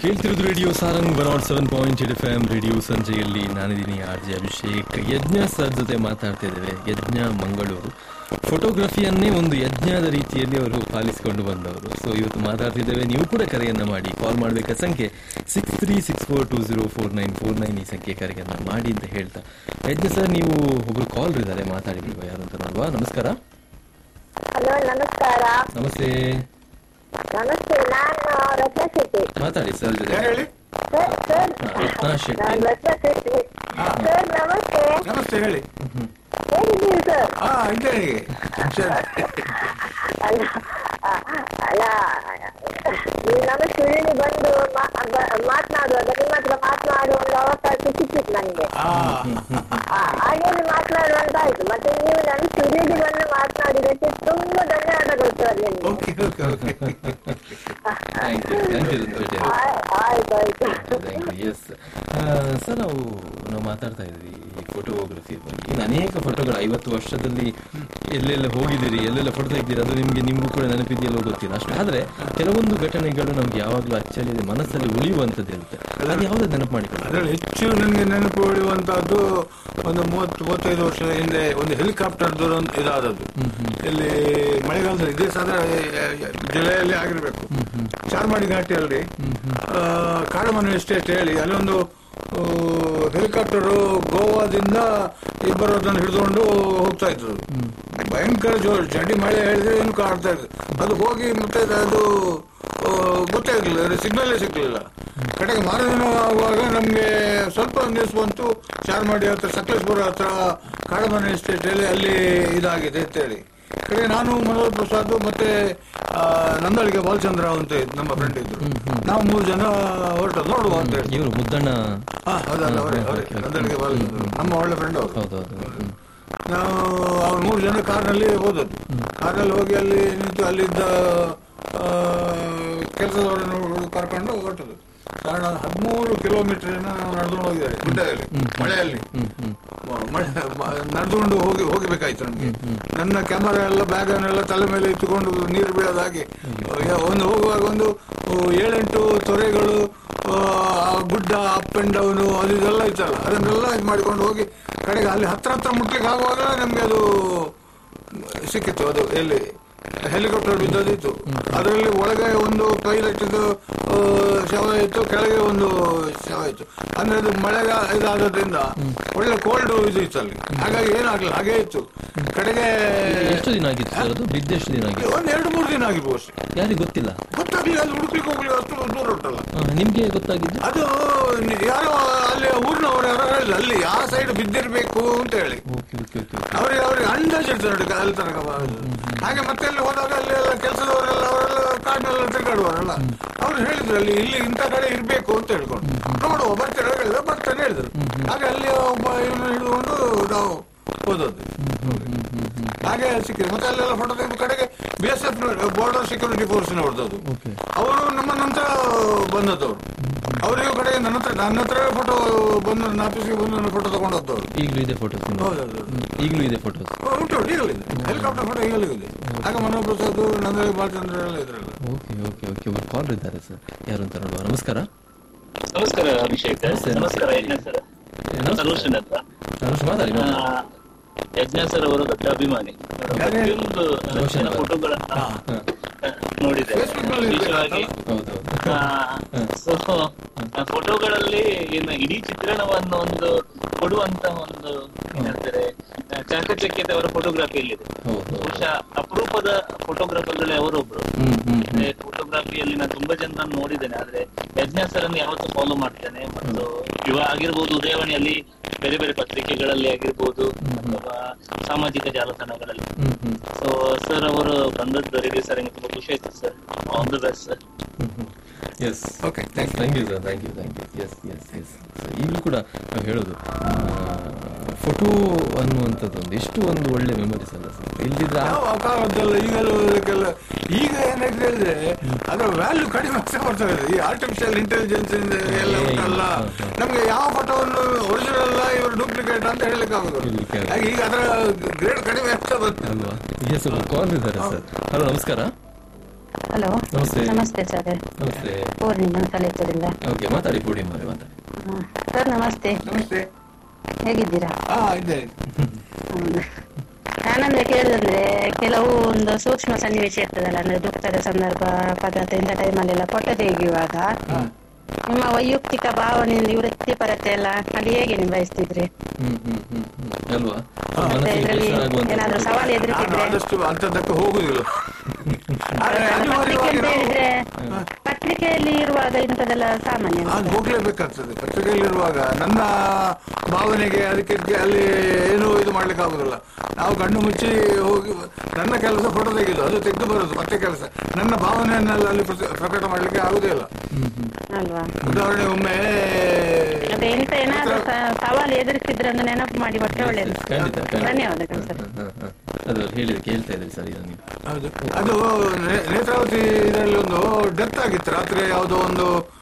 ಕೇಳ್ತಿರೋದು radio Sarang one nought seven point eight F M radio ಸಂಜೆಯಲ್ಲಿ ನಾನಿದ್ದೀನಿ ಆರ್ ಜೆ ಅಭಿಷೇಕ್ ಯಜ್ಞ ಸರ್ ಜೊತೆ ಮಾತಾಡ್ತಾ ಇದ್ದೇವೆ ಯಜ್ಞ ಮಂಗಳೂರು ಫೋಟೋಗ್ರಫಿಯನ್ನೇ ಒಂದು ಯಜ್ಞದ ರೀತಿಯಲ್ಲಿ ಅವರು ಪಾಲಿಸಿಕೊಂಡು ಬಂದವರು ಸೊ ಇವತ್ತು ಮಾತಾಡ್ತಿದ್ದೇವೆ ನೀವು ಕೂಡ ಕರೆಯನ್ನ ಮಾಡಿ ಕಾಲ್ ಮಾಡಬೇಕಾದ ಸಂಖ್ಯೆ six three six four two zero four nine four nine ಈ ಸಂಖ್ಯೆ ಕರೆಯನ್ನ ಮಾಡಿ ಅಂತ ಹೇಳ್ತಾ ಯಜ್ಞ ಸರ್ ನೀವು ಒಬ್ರು ಕಾಲ್ ಇದ್ದಾರೆ ಮಾತಾಡಿ ನೀವು ಯಾರು ಅಂತ ನೋಡುವ ನಮಸ್ಕಾರ ಹಲೋ ನಮಸ್ಕಾರ ನಮಸ್ತೆ ನಮಸ್ತೆ ನಾನು ರತ್ನ ಶೆಟ್ಟಿ ಮಾತಾಡಿ ಸರ್ ಜೊತೆ ಯಾರು ಹೇಳಿ ಸರ್ ಸರ್ ಹಾ, ರತ್ನಾ ಶೆಟ್ಟಿ. ನಾನು ರತ್ನ ಶೆಟ್ಟಿ ಸರ್ ನಮಸ್ತೆ ನಮಸ್ತೆ ಹೇಳಿ ಹೇಗಿದ್ದೀರಿ ಸರ್ ಹಾ ಇದ್ದೇನೆ ಸರಿ. ಅಲ್ಲ ಆ, ಅಲ್ಲ ನೀವು ನಮ್ಮ ಸುಳ್ಳಿ ಬಂದು ಮಾ- ಬ- ಮಾತನಾಡುವಾಗ ನಿಮ್ಮ ಹತ್ರ ಮಾತನಾಡುವ ಒಂದು ಅವಕಾಶ ಸಿಕ್ಕಿತ್ತು ನನಗೆ ಆ, ಹಾಗೆ ಮಾತನಾಡುವಂತಾಯ್ತು ಮತ್ತೆ ನೀವು ನನ್ನ ಸುಳ್ಳಿಗೆ ಬಂದು ಮಾತನಾಡಿದಕ್ಕೆ ತುಂಬಾ ಧನ್ಯವಾದಗಳು ಸರ್ ನಿಮ್ಗೆ okay okay okay thank you thank you Santosh ಅವರೇ. ಆಯ್- ಆಯ್ತು ಆಯ್ತು ಥ್ಯಾಂಕ್ ಯು ಎಸ್ ಸರ್ ನಾವು ನಾವು ಮಾತಾಡ್ತಾ ಇದ್ವಿ ಈ ಫೋಟೋಗ್ರಫಿ ಬಗ್ಗೆ ಇನ್ನು ಅನೇಕ ಫೋಟೋಗಳು ಐವತ್ತು ವರ್ಷದಲ್ಲಿ ಎಲ್ಲೆಲ್ಲ ಹೋಗಿದ್ದೀರಿ ಎಲ್ಲೆಲ್ಲ ಫೋಟೋ ತೆಗ್ದಿರಿ ಅದು ನಿಮಗೆ ನಿಮಗೂ ಕೂಡ ನೆನಪಿದೆಯಲ್ಲೋ ಗೊತ್ತಿಲ್ಲ ಅಷ್ಟು ಆದರೆ ಕೆಲವೊಂದು ಘಟನೆಗಳು ನಮ್ಗೆ ಯಾವಾಗಲೂ ಅಚ್ಚಳಿದೆ ಮನಸ್ಸಲ್ಲಿ ಉಳಿಯುವಂಥದ್ದು ಇರುತ್ತೆ ಅದು ಯಾವುದೇ ನೆನಪು ಮಾಡಿಕೊಳ್ಳಿ ಅದರಲ್ಲಿ ಹೆಚ್ಚು ನನಗೆ ನೆನಪು ಉಳಿಯುವಂತಹದ್ದು ಒಂದು ಮೂವತ್ತು ಮೂವತ್ತೈದು ವರ್ಷದ ಹಿಂದೆ ಒಂದು ಹೆಲಿಕಾಪ್ಟರ್ ಒಂದು ಇದಾದದ್ದು ಇಲ್ಲಿ ಮಳೆಗಾಲದಲ್ಲಿ ಇದೇ ಸಾಧಾರಣ ಜಿಲ್ಲೆಯಲ್ಲಿ ಆಗಿರಬೇಕು ಚಾರ್ಮಾಡಿ ಘಾಟಿಯಲ್ಲಿ ಆ, ಕಾಡಮನೆ ಎಸ್ಟೇಟ್ ಹೇಳಿ ಅಲ್ಲೊಂದು ಹೆಲಿಕಾಪ್ಟರ್ ಗೋವಾದಿಂದ ಇಬ್ಬರು ಅದನ್ನು ಹಿಡಿದುಕೊಂಡು ಹೋಗ್ತಾ ಇದ್ರು ಭಯಂಕರ ಜೋರು ಚಂಡಿ ಮಳೆ ಹೇಳಿದ್ರೆ ಏನು ಕಾಡ್ತಾ ಇದ್ರು ಅದು ಹೋಗಿ ಮತ್ತೆ ಅದು ಆ, ಗೊತ್ತೇ ಇರಲಿಲ್ಲ ಸಿಗ್ನಲ್ಲೇ ಸಿಗ್ಲಿಲ್ಲ ಕಡೆಗೆ ಮಾರದಿನ ಆಗುವಾಗ ನಮ್ಗೆ ಸ್ವಲ್ಪ ಒಂದು ದಿವಸ ಬಂತು ಚಾರ್ಮಾಡಿ ಹತ್ರ ಸಕಲೇಶ್ಪುರ ಹತ್ರ ಕಾಡಮನೆ ಎಸ್ಟೇಟ್ ಅಲ್ಲಿ ಅಲ್ಲಿ ಇದಾಗಿದೆ ಅಂತೇಳಿ ಕಡೆಗೆ ನಾನು ಮನೋಹರ್ ಪ್ರಸಾದ್ ಮತ್ತೆ ಆ, ನಂದಳಿಗೆ ಬಾಲಚಂದ್ರ ಅಂತ ಇದ್- ನಮ್ಮ ಫ್ರೆಂಡ್ ಇದ್ರು ನಾವು ಮೂರು ಜನ ಹೊರಟು ನೋಡುವ ಅಂತ ಹೇಳಿ ಇವರು ಮುದ್ದಣ್ಣ ಹಾ ಹೌದಲ್ಲ ಅವರೇ ಅವರೇ ಓಕೆ, ಓಕೆ. ನಂದಳಿಗೆ ಬಾಲಚಂದ್ರ ನಮ್ಮ ಒಳ್ಳೆ ಫ್ರೆಂಡ್ ಅವರು ಹೌದೌದು ಹ್ಮ್. ನಾವು ಅವ್ರು ಮೂರು ಜನ ಕಾರ್ನಲ್ಲಿ ಹೋದದ್ದು ಕಾರ್ನಲ್ಲಿ ಹೋಗಿ ಅಲ್ಲಿ ನಿಂತು ಅಲ್ಲಿದ್ದ ಕೆಲಸದವರನ್ನು ಕರ್ಕೊಂಡು ಹೊರಟದ್ದು ಕಾರಣ ಹದಿಮೂರು ಕಿಲೋಮೀಟರ್ ನಾವು ನಡೆದುಕೊಂಡು ಹೋಗಿದ್ದಾರೆ ಗುಡ್ಡದಲ್ಲಿ ಮಳೆಯಲ್ಲಿ ಹ್ಮ್ ಹ್ಮ್ ಮ- ಮಳೆ ಮ- ನಡೆದುಕೊಂಡು ಹೋಗಿ ಹೋಗಬೇಕಾಯ್ತು ನಮ್ಗೆ ನನ್ನ ಕ್ಯಾಮರಾ ಎಲ್ಲ ಬ್ಯಾಗ್ ಅನ್ನೆಲ್ಲ ತಲೆ ಮೇಲೆ ಇಟ್ಟುಕೊಂಡು ನೀರು ಬೀಳೋದಾಗಿ ಯ- ಒಂದು ಹೋಗುವಾಗ ಒಂದು ಆ, ಏಳೆಂಟು ತೊರೆಗಳು ಆ, ಆ ಗುಡ್ಡ ಅಪ್ ಅಂಡ್ ಡೌನು ಅದು ಇದೆಲ್ಲ ಇತ್ತಲ್ಲ ಅದನ್ನೆಲ್ಲ ಇದು ಮಾಡಿಕೊಂಡು ಹೋಗಿ ಕಡೆಗೆ ಅಲ್ಲಿ ಹತ್ರ ಹತ್ರ ಮುಟ್ಲಿಕ್ಕೆ ಆಗುವಾಗ ನಮ್ಗೆ ಅದು ಸಿಕ್ಕಿತ್ತು ಅದು ಎಲ್ಲಿ ಹೆಲಿಕಾಪ್ಟರ್ ಬಿದ್ದದಿತ್ತು ಅದರಲ್ಲಿ ಒಳಗೆ ಒಂದು ಪೈಲಟ್ ಶವ ಇತ್ತು ಕೆಳಗೆ ಒಂದು ಶವ ಇತ್ತು ಅಂದ್ರೆ ಅದು ಮಳೆಗ ಇದಾದ್ರಿಂದ ಒಳ್ಳೆ ಕೋಲ್ಡ್ ಇದು ಇತ್ತು ಅಲ್ಲಿ ಹಾಗಾಗಿ ಏನಾಗ್ಲಿಲ್ಲ ಹಾಗೆ ಇತ್ತು ಕಡೆಗೆ ಎಷ್ಟು ದಿನ ಆಗಿತ್ತು ಸರ್ ಅದು ಬಿದ್ದೆಷ್ಟು ದಿನ ಆಗಿತ್ತು ಒಂದ್ ಎರಡು ಮೂರು ದಿನ ಆಗಿರ್ಬೋದು ಅಷ್ಟೇ ಯಾರಿಗೆ ಗೊತ್ತಿಲ್ಲ ಗೊತ್ತಾಗ್ಲಿಲ್ಲ ಅದು ಹುಡುಕ್ಲಿಕ್ಕೆ ಹೋಗ್ಲಿಕ್ಕೆ ಅಷ್ಟು ದೂರ ಉಂಟಲ್ಲ ಆ, ನಿಮ್ಗೆ ಗೊತ್ತಾಗಿದ್ದು ಅದು ನಿ- ಯಾರೋ ಅಲ್ಲಿ ಊರಿನವರು ಯಾರೋ ಹೇಳಿಲ್ಲ ಅಲ್ಲಿ ಆ ಸೈಡ್ ಬಿದ್ದಿರ್ಬೇಕು ಅಂತ ಹೇಳಿ ಓಕೆ ಓಕೆ ಓಕೆ ಓಕೆ ಅವ್ರಿಗೆ ಅವ್ರಿಗೆ ಅಂದಾಜು ಇರ್ತದೆ ನೋಡಿ ಅಲ್ಲಿ ತನಕ ಬರೋದು. ಹಾಗೆ ಮತ್ತೆ ಅಲ್ಲಿ ಹೋದಾಗ ಅಲ್ಲಿ ಎಲ್ಲ ಕೆಲಸದವರೆಲ್ಲ ಅವರೆಲ್ಲ ಕಾಡಿನೆಲ್ಲ ತಿರುಗಾಡುವವರೆಲ್ಲ ಅವ್ರು ಹೇಳಿದ್ರು ಅಲ್ಲಿ ಇಲ್ಲಿ ಇಂಥ ಕಡೆ ಇರ್ಬೇಕು ಅಂತ ಹೇಳ್ಕೊಂಡು ನೋಡುವ ಬರ್ತಾರೆ ಹೇಳಿದ್ರೆ ಬರ್ತಾನೆ ಹೇಳಿದ್ರು ಹಾಗೆ ಅಲ್ಲಿ ಒಬ್ಬ ಇವನು ಹಿಡಿದುಕೊಂಡು ನಾವು ಹೋದದ್ದು ಹಾಗೆ ಸಿಕ್ಕಿದೆ ಮತ್ತೆ ಅಲ್ಲೆಲ್ಲ ಫೋಟೋ ತೆಗೆದು ಕಡೆಗೆ B S F border security force ನೋಡ್ದದ್ದು ಓಕೆ ಅವರು ನಮ್ಮ ನಂತರ ಬಂದದ್ದವರು ಅವರಿಗೂ ಕಡೆಗೆ ನನ್ನ ಹತ್ರ ನನ್ನ ಹತ್ರ ಫೋಟೋ ಬಂದು ನನ್ನ ಆಫೀಸಿಗೆ ಬಂದು ನನ್ನ ಫೋಟೋ ತಗೊಂಡದ್ದವರು ಈಗಲೂ ಇದೆ ಫೋಟೋಸ್ ಹೌದೌದು ಈಗಲೂ ಇದೆ ಫೋಟೋಸ್ ಉಂಟು ಈಗಲೂ ಇದೆ ಹೆಲಿಕಾಪ್ಟರ್ ಫೋಟೋ ಈಗಲೂ ಇದೆ ಆಗ ಮನೋಹರ್ ಪ್ರಸಾದ್ ನಂದಳಿ ಬಾಲಚಂದ್ರ ಎಲ್ಲ ಇದ್ರಲ್ಲ ಓಕೆ ಓಕೆ ಓಕೆ ಒಬ್ಬರು ಕಾಲ್ ಇದ್ದಾರೆ ಸರ್ ಯಾರು ಅಂತ ನೋಡುವ ನಮಸ್ಕಾರ ನಮಸ್ಕಾರ ಅಭಿಷೇಕ್ ನಮಸ್ತೆ, ನಮಸ್ಕಾರ ಯಜ್ಞ ಸರ್ ನಮಸ್ತೆ. ಸಲೂಷನ್ ಅಂತ ನಾನು ಮಾತಾಡಿ ಆ, ಮಾತಾಡಿ. ಯಜ್ಞ ಸರ್ ಅವರು ದೊಡ್ಡ ಅಭಿಮಾನಿ ಯಾರು? ಪ್ರತಿಯೊಂದು ರೋಷನ್ ಅವರು. ಫೋಟೋಗಳನ್ನ ಹಾ. ನೋಡಿದೆ Facebook ನಲ್ಲಿ ವಿಶೇಷವಾಗಿ ಹೌದೌದು ಸೊ ಫೋಟೋಗಳಲ್ಲಿ ಏನು ಇಡೀ ಚಿತ್ರಣವನ್ನು ಒಂದು ಕೊಡುವಂತ ಒಂದು ಏನ್ ಹೇಳ್ತಾರೆ ಆ, ಚಾಕಚಕ್ಯತೆ ಅವರ ಫೋಟೋಗ್ರಫಿಯಲ್ಲಿದೆ ಹೌದು ಬಹುಶಃ ಅಪರೂಪದ ಫೋಟೋಗ್ರಾಫರ್ಗಳೇ ಅವರೊಬ್ರು ಹ್ಮ್ ಹ್ಮ್ ಹ್ಮ್ ಫೋಟೋಗ್ರಫಿಯಲ್ಲಿ ನಾನು ತುಂಬಾ ಜನರನ್ನು ನೋಡಿದ್ದೇನೆ ಆದ್ರೆ ಯಜ್ಞ ಸರ್ ಅನ್ನು ಯಾವತ್ತೂ ಫಾಲೋ ಮಾಡ್ತೇನೆ ಮತ್ತು ಇವಾಗ ಆಗಿರ್ಬೋದು ಉದಯವಾಣಿಯಲ್ಲಿ ಬೇರೆ ಬೇರೆ ಪತ್ರಿಕೆಗಳಲ್ಲಿ ಆಗಿರ್ಬೋದು ಅಥವಾ ಸಾಮಾಜಿಕ ಜಾಲತಾಣಗಳಲ್ಲಿ ಹ್ಮ್ ಹ್ಮ್ ಸೊ ಸರ್ ಅವರು ಬಂದದ್ದು ರೇಡಿಯೋ ಸರ್ ನಂಗೆ ತುಂಬಾ ಖುಷಿ ಆಯ್ತು sir all the best sir yes Okay, thank thank you sir thank you thank you yes yes yes ಈಗಲೂ ಕೂಡ ನಾವು ಹೇಳೋದು ಫೋಟೋ ಅನ್ನುವಂಥದ್ದು ಎಷ್ಟು ಒಂದು ಒಳ್ಳೆ ಮೆಮೊರೀಸ್ ಅಲ್ಲ ಸರ್ ಇಲ್ದಿದ್ರೆ ಆ- ಯಾವ ಕಾಲದ್ದಲ್ಲ ಈಗಲೂ ಇದಕ್ಕೆಲ್ಲ ಈಗ ಏನಾಯ್ತು ಹೇಳಿದ್ರೆ ಅದರ ವ್ಯಾಲ್ಯೂ ಕಡಿಮೆ ಆಗ್ತಾ ಬರ್ತಾ ಇದೆ ಈ ಆರ್ಟಿಫಿಷಿಯಲ್ ಇಂಟೆಲಿಜೆನ್ಸ್ ಎಲ್ಲ ಉಂಟಲ್ಲ ನಮ್ಗೆ ಯಾವ ಫೋಟೋವನ್ನು ಒರಿಜಿನಲ್ ಅಲ್ಲ ಇವರು ಡೂಪ್ಲಿಕೇಟ್ ಅಂತ ಹೇಳಲಿಕ್ಕೆ ಆಗುದು ಹೇಳಲಿಕ್ಕೆ ಆಗುದು. ಹಾಗೆ ಈಗ ಅದರ ಗ್ರೇಡ್ ಕಡಿಮೆ ಆಗ್ತಾ ಬರ್ತದೆ ಅಲ್ವಾ ಎಸ್ ಒಬ್ಬರು ಕಾಲ್ ಇದ್ದಾರೆ ಸರ್ ಹಲೋ ನಮಸ್ಕಾರ ಹಲೋ ನಮಸ್ತೆ. ನಮಸ್ತೆ ಸರ್ ನಮಸ್ತೆ ಪೂರ್ಣಿಮಾ ಕಲೆಚರಿಂದ ಓಕೆ ಮಾತಾಡಿ ಪೂರ್ಣಿಮಾ ಅವರೇ ಮಾತಾಡಿ ಸರ್ ನಮಸ್ತೆ ನಮಸ್ತೆ ಹೇಗಿದ್ದೀರಾ ಹಾ ಇದ್ದೆ ಹೌದು. ನಾನಂದ್ರೆ ಕೇಳುದಂದ್ರೆ ಕೆಲವು ಒಂದು ಸೂಕ್ಷ್ಮ ಸನ್ನಿವೇಶ ಇರ್ತದಲ್ಲ ಅಂದ್ರೆ ದುಃಖದ ಸಂದರ್ಭ ಪದಾರ್ಥ ಇಂಥ ಟೈಮಲ್ಲೆಲ್ಲ ಫೋಟೋ ತೆಗೆಯುವಾಗ ನಿಮ್ಮ ವೈಯಕ್ತಿಕ ಭಾವನೆಯಿಂದ ವೃತ್ತಿಪರತೆ ಎಲ್ಲ ಅಲ್ಲಿ ಹೇಗೆ ನಿಭಾಯಿಸ್ತಿದ್ರಿ ಹ್ಮ್ ಹ್ಮ್ ಹ್ಮ್ ಹ್ಮ್. ಅಲ್ವಾ ಮತ್ತೆ ಮನಸ್ಸಿಗೆ ಇದ್ರಲ್ಲಿ ಬೇಸರ ಆಗುವಂತ ಏನಾದ್ರೂ ಸವಾಲು ನಾನು ಎದುರಿಸಿದ್ರೆ ಆದಷ್ಟು ಅಂತದಕ್ಕೆ ಹೋಗುದಿಲ್ಲ ಆದ್ರೆ ಪತ್ರಿಕೆ ಅನಿವಾರ್ಯವಾಗಿ ಅಂತ ನಾವು- ಹೇಳಿದ್ರೆ ಪತ್ರಿಕೆಯಲ್ಲಿ ಇರುವಾಗ ಇಂಥದೆಲ್ಲ ಸಾಮಾನ್ಯ ನಾನು ಹೋಗ್ಲೇಬೇಕಾಗ್ತದೆ ಪತ್ರಿಕೆಯಲ್ಲಿರುವಾಗ ನನ್ನ ಭಾವನೆಗೆ ಅದಕ್ಕೆ ಇದಕ್ಕೆ ಅಲ್ಲಿ ಏನು ಇದು ಮಾಡ್ಲಿಕ್ಕೆ ಆಗುದಿಲ್ಲ ನಾವು ಕಣ್ಣು ಮುಚ್ಚಿ ಹೋಗಿ ನನ್ನ ಕೆಲಸ ಫೋಟೋ ತೆಗೆದು ಅದು ತೆಗೆದು ಬರೋದು ಮತ್ತೆ ಕೆಲಸ ನನ್ನ ಭಾವನೆಯನ್ನೆಲ್ಲ ಅಲ್ಲಿ ಪ್ರತಿ- ಪ್ರಕಟ ಮಾಡ್ಲಿಕ್ಕೆ ಆಗುದೇ ಇಲ್ಲ ಅಲ್ವಾ ಉದಾಹರಣೆ ಒಮ್ಮೆ ಅದೇ ಎಂತ ಏನಾದ್ರೂ ಸ- ಸವಾಲು ಎದುರಿಸಿದ್ರೆ ಒಂದು ನೆನಪು ಮಾಡಿ ಕೊಟ್ಟರೆ ಒಳ್ಳೇದು ಖಂಡಿತ ಖಂಡಿತ ಧನ್ಯವಾದಗಳು ಸರ್ ಹ, ಹ, ಹ. ಅದು ಹೇಳಿದ ಕೇಳ್ತಾ ಇದ್ರಿ ಸರಿ ನೀವು ಹೌದು ಅದು ನೇ- ನೇತ್ರಾವತಿ ಇದರಲ್ಲಿ ಒಂದು ಡೆತ್ ಆಗಿತ್ತು ರಾತ್ರಿ ಯಾವುದೋ ಒಂದು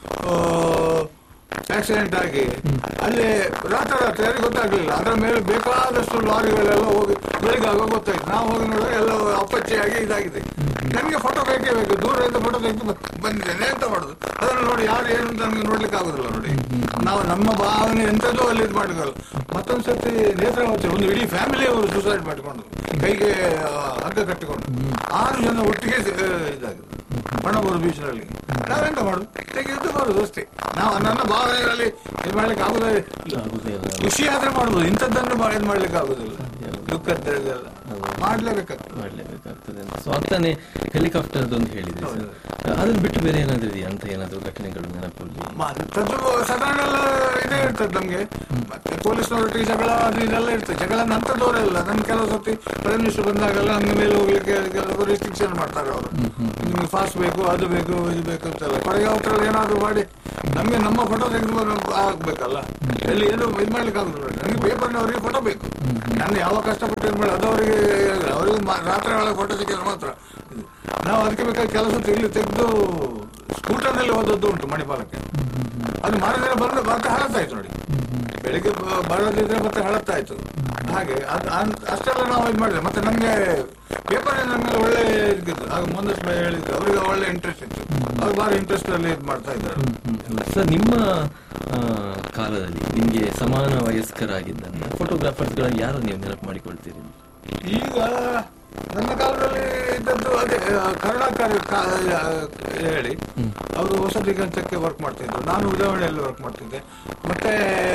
ಆಕ್ಸಿಡೆಂಟ್ ಆಗಿ ಅಲ್ಲಿ ರಾತ್ರಿ ಯಾರಿಗೆ ಗೊತ್ತಾಗ್ಲಿಲ್ಲ ಅದರ ಮೇಲೆ ಬೇಕಾದಷ್ಟು ಲಾರಿಗಳೆಲ್ಲ ಹೋಗಿ ಬೆಳಿಗ್ಗೆ ಗೊತ್ತಾಯ್ತು ನಾವು ಹೋಗಿ ನೋಡುವಾಗ ಎಲ್ಲ ಅಪ್ಪಚ್ಚೆಯಾಗಿ ಇದಾಗಿದೆ ನನಗೆ ಫೋಟೋ ಬೇಕೇ ಬೇಕು ದೂರದಿಂದ ಫೋಟೋ ತೆಗೆದು ಬಂದಿದ್ದೇನೆ ಅಂತ ಮಾಡುದು ಅದನ್ನು ನೋಡಿ ಯಾರು ಏನು ಅಂತ ನಮ್ಗೆ ನೋಡ್ಲಿಕ್ಕೆ ಆಗುದಿಲ್ಲ ನೋಡಿ ನಾವು ನಮ್ಮ ಭಾವನೆ ಎಂತದ್ದು ಅಲ್ಲಿ ಇದು ಮಾಡಿದಲ್ಲ ಮತ್ತೊಂದು ಸರ್ತಿ ನೇತ್ರಾವತಿ ಒಂದು ಇಡೀ ಫ್ಯಾಮಿಲಿ ಅವರು ಸೂಸೈಡ್ ಮಾಡಿಕೊಂಡು ಕೈಗೆ ಆ, ಹಗ್ಗ ಕಟ್ಟಿಕೊಂಡು ಆರು ಜನ ಒಟ್ಟಿಗೆ ಆ, ಇದಾಗಿದೆ ಬಣ್ಣಬೂರು ಬೀಚ್ನಲ್ಲಿ ನಾವೆಂತ ಮಾಡುದು ತೆಗೆದು ಬರುದು ಅಷ್ಟೇ ನಾವು ನನ್ನ ಭಾವನೆಗಳಲ್ಲಿ ಇದು ಮಾಡ್ಲಿಕ್ಕೆ ಆಗುದೇ ಇಲ್ಲ. ಆಗುದೇ ಇಲ್ಲ. ಖುಷಿ ಆದ್ರೆ ಮಾಡುದು ಇಂಥದ್ದನ್ನು ಮಾ- ಇದು ಮಾಡ್ಲಿಕ್ಕೆ ಆಗುದಿಲ್ಲ ದುಃಖದ್ದೆಲ್ಲ ಮಾಡ್ಲೇಬೇಕಾಗ್ತದೆ ಮಾಡ್ಲೇಬೇಕಾಗ್ತದೆ ಅಂತ ಸೊ ಆಗ್ತಾನೆ ಹೆಲಿಕಾಪ್ಟರ್ ಒಂದು ಹೇಳಿದ್ರಿ ಸರ್ ಅದನ್ನ ಬಿಟ್ಟು ಬೇರೆ ಏನಾದ್ರು ಇದೆಯಾ ಅಂತ ಏನಾದ್ರು ಘಟನೆಗಳು ನೆನಪಲ್ಲಿ ಅಂಥದ್ದು ಸಾಧಾರಣ ಎಲ್ಲ ಇದೇ ಇರ್ತದೆ ನಮ್ಗೆ ಮತ್ತೆ ಪೊಲೀಸ್ನವರೊಟ್ಟಿಗೆ ಜಗಳ ಅದು ಇದೆಲ್ಲ ಇರ್ತದೆ ಜಗಳ ನಂತರದವರೆಲ್ಲ ನನ್ ಕೆಲವು ಸರ್ತಿ ಪ್ರೈಮ್ ಮಿನಿಸ್ಟರ್ ಬಂದಾಗೆಲ್ಲ ನಮ್ಮ ಮೇಲೆ ಹೋಗ್ಲಿಕ್ಕೆ ಕೆಲವು ರಿಸ್ಟ್ರಿಕ್ಷನ್ ಮಾಡ್ತಾರೆ ಅವರು ನಿಮ್ಗೆ ಫಾಸ್ಟ್ ಬೇಕು ಅದು ಬೇಕು ಇದು ಬೇಕು ಅಂತೆಲ್ಲ ಕೊನೆಗೆ ಅವ್ರ ಏನಾದ್ರು ಮಾಡಿ ನಮ್ಗೆ ನಮ್ಮ ಫೋಟೋ ತೆಗೆದು ಆಗ್ಬೇಕಲ್ಲ ಎಲ್ಲಿ ಏನು ಇದು ಮಾಡ್ಲಿಕ್ಕೆ ಆಗುದಿಲ್ಲ ನನಗೆ ಪೇಪರ್ನವರಿಗೆ ಫೋಟೋ ಬೇಕು ನಾನು ಯಾವ ಕಷ್ಟಪಟ್ಟು ಇದು ಮಾಡಿ ಅದು ಅವರಿಗೆ ಅವರಿಗೆ ಮಾ- ರಾತ್ರಿ ಒಳಗೆ ಫೋಟೋ ತೆಗೆದ್ರೆ ಮಾತ್ರ ಇದು. ನಾವು ಅದಕ್ಕೆ ಬೇಕಾದ ಕೆಲಸ ಇಲ್ಲಿ ತೆಗೆದು ಸ್ಕೂಟರ್ನಲ್ಲಿ ಹೋದದ್ದು ಉಂಟು ಮಣಿಪಾಲಕ್ಕೆ ಅದು ಮಾಡಿದ್ರೆ ಬಂದು ಮತ್ತೆ ಹಳತ್ತಾಯ್ತು ನೋಡಿ ಬೆಳಿಗ್ಗೆ ಬ- ಬರದಿದ್ರೆ ಮತ್ತೆ ಹಳತ್ತಾಯ್ತು ಹಾಗೆ ಅದ್- ಅನ್- ಅಷ್ಟೆಲ್ಲ ನಾವು ಇದು ಮಾಡಿದ್ರೆ ಮತ್ತೆ ನಮ್ಗೆ ಪೇಪರ್ ನಮ್ಗೆ ಒಳ್ಳೆ ಇದ್ದಿದ್ದು ಆಗ ಮುಂದಷ್ಟು ಭಯ ಹೇಳಿದ್ರು ಅವರಿಗೆ ಒಳ್ಳೆ ಇಂಟ್ರೆಸ್ಟ್ ಇತ್ತು ಅವ್ರು ಭಾರಿ ಇಂಟ್ರೆಸ್ಟ್ ಅಲ್ಲಿ ಇದು ಮಾಡ್ತಾ ಇದ್ದಾರೆ ಸರ್ ನಿಮ್ಮ ಆ, ಕಾಲದಲ್ಲಿ ನಿಮ್ಗೆ ಸಮಾನ ವಯಸ್ಕರಾಗಿದ್ದಂತ ಫೋಟೋಗ್ರಾಫರ್ಸ್ಗಳನ್ನು ಯಾರು ನೀವು ನೆನಪು ಮಾಡಿಕೊಳ್ತೀರಿ ಈಗ ನನ್ನ ಕಾಲದಲ್ಲಿ ಇದ್ದದ್ದು ಅದೇ ಆ, ಕರುಣಾಕರ್ ಕಾ- ಆ, ಹೇಳಿ ಅವರು ಹೊಸ ದಿಗಂತಕ್ಕೆ ವರ್ಕ್ ಮಾಡ್ತಿದ್ರು ನಾನು ಉದಾಹರಣೆಯಲ್ಲಿ ವರ್ಕ್ ಮಾಡ್ತಿದ್ದೆ ಮತ್ತೆ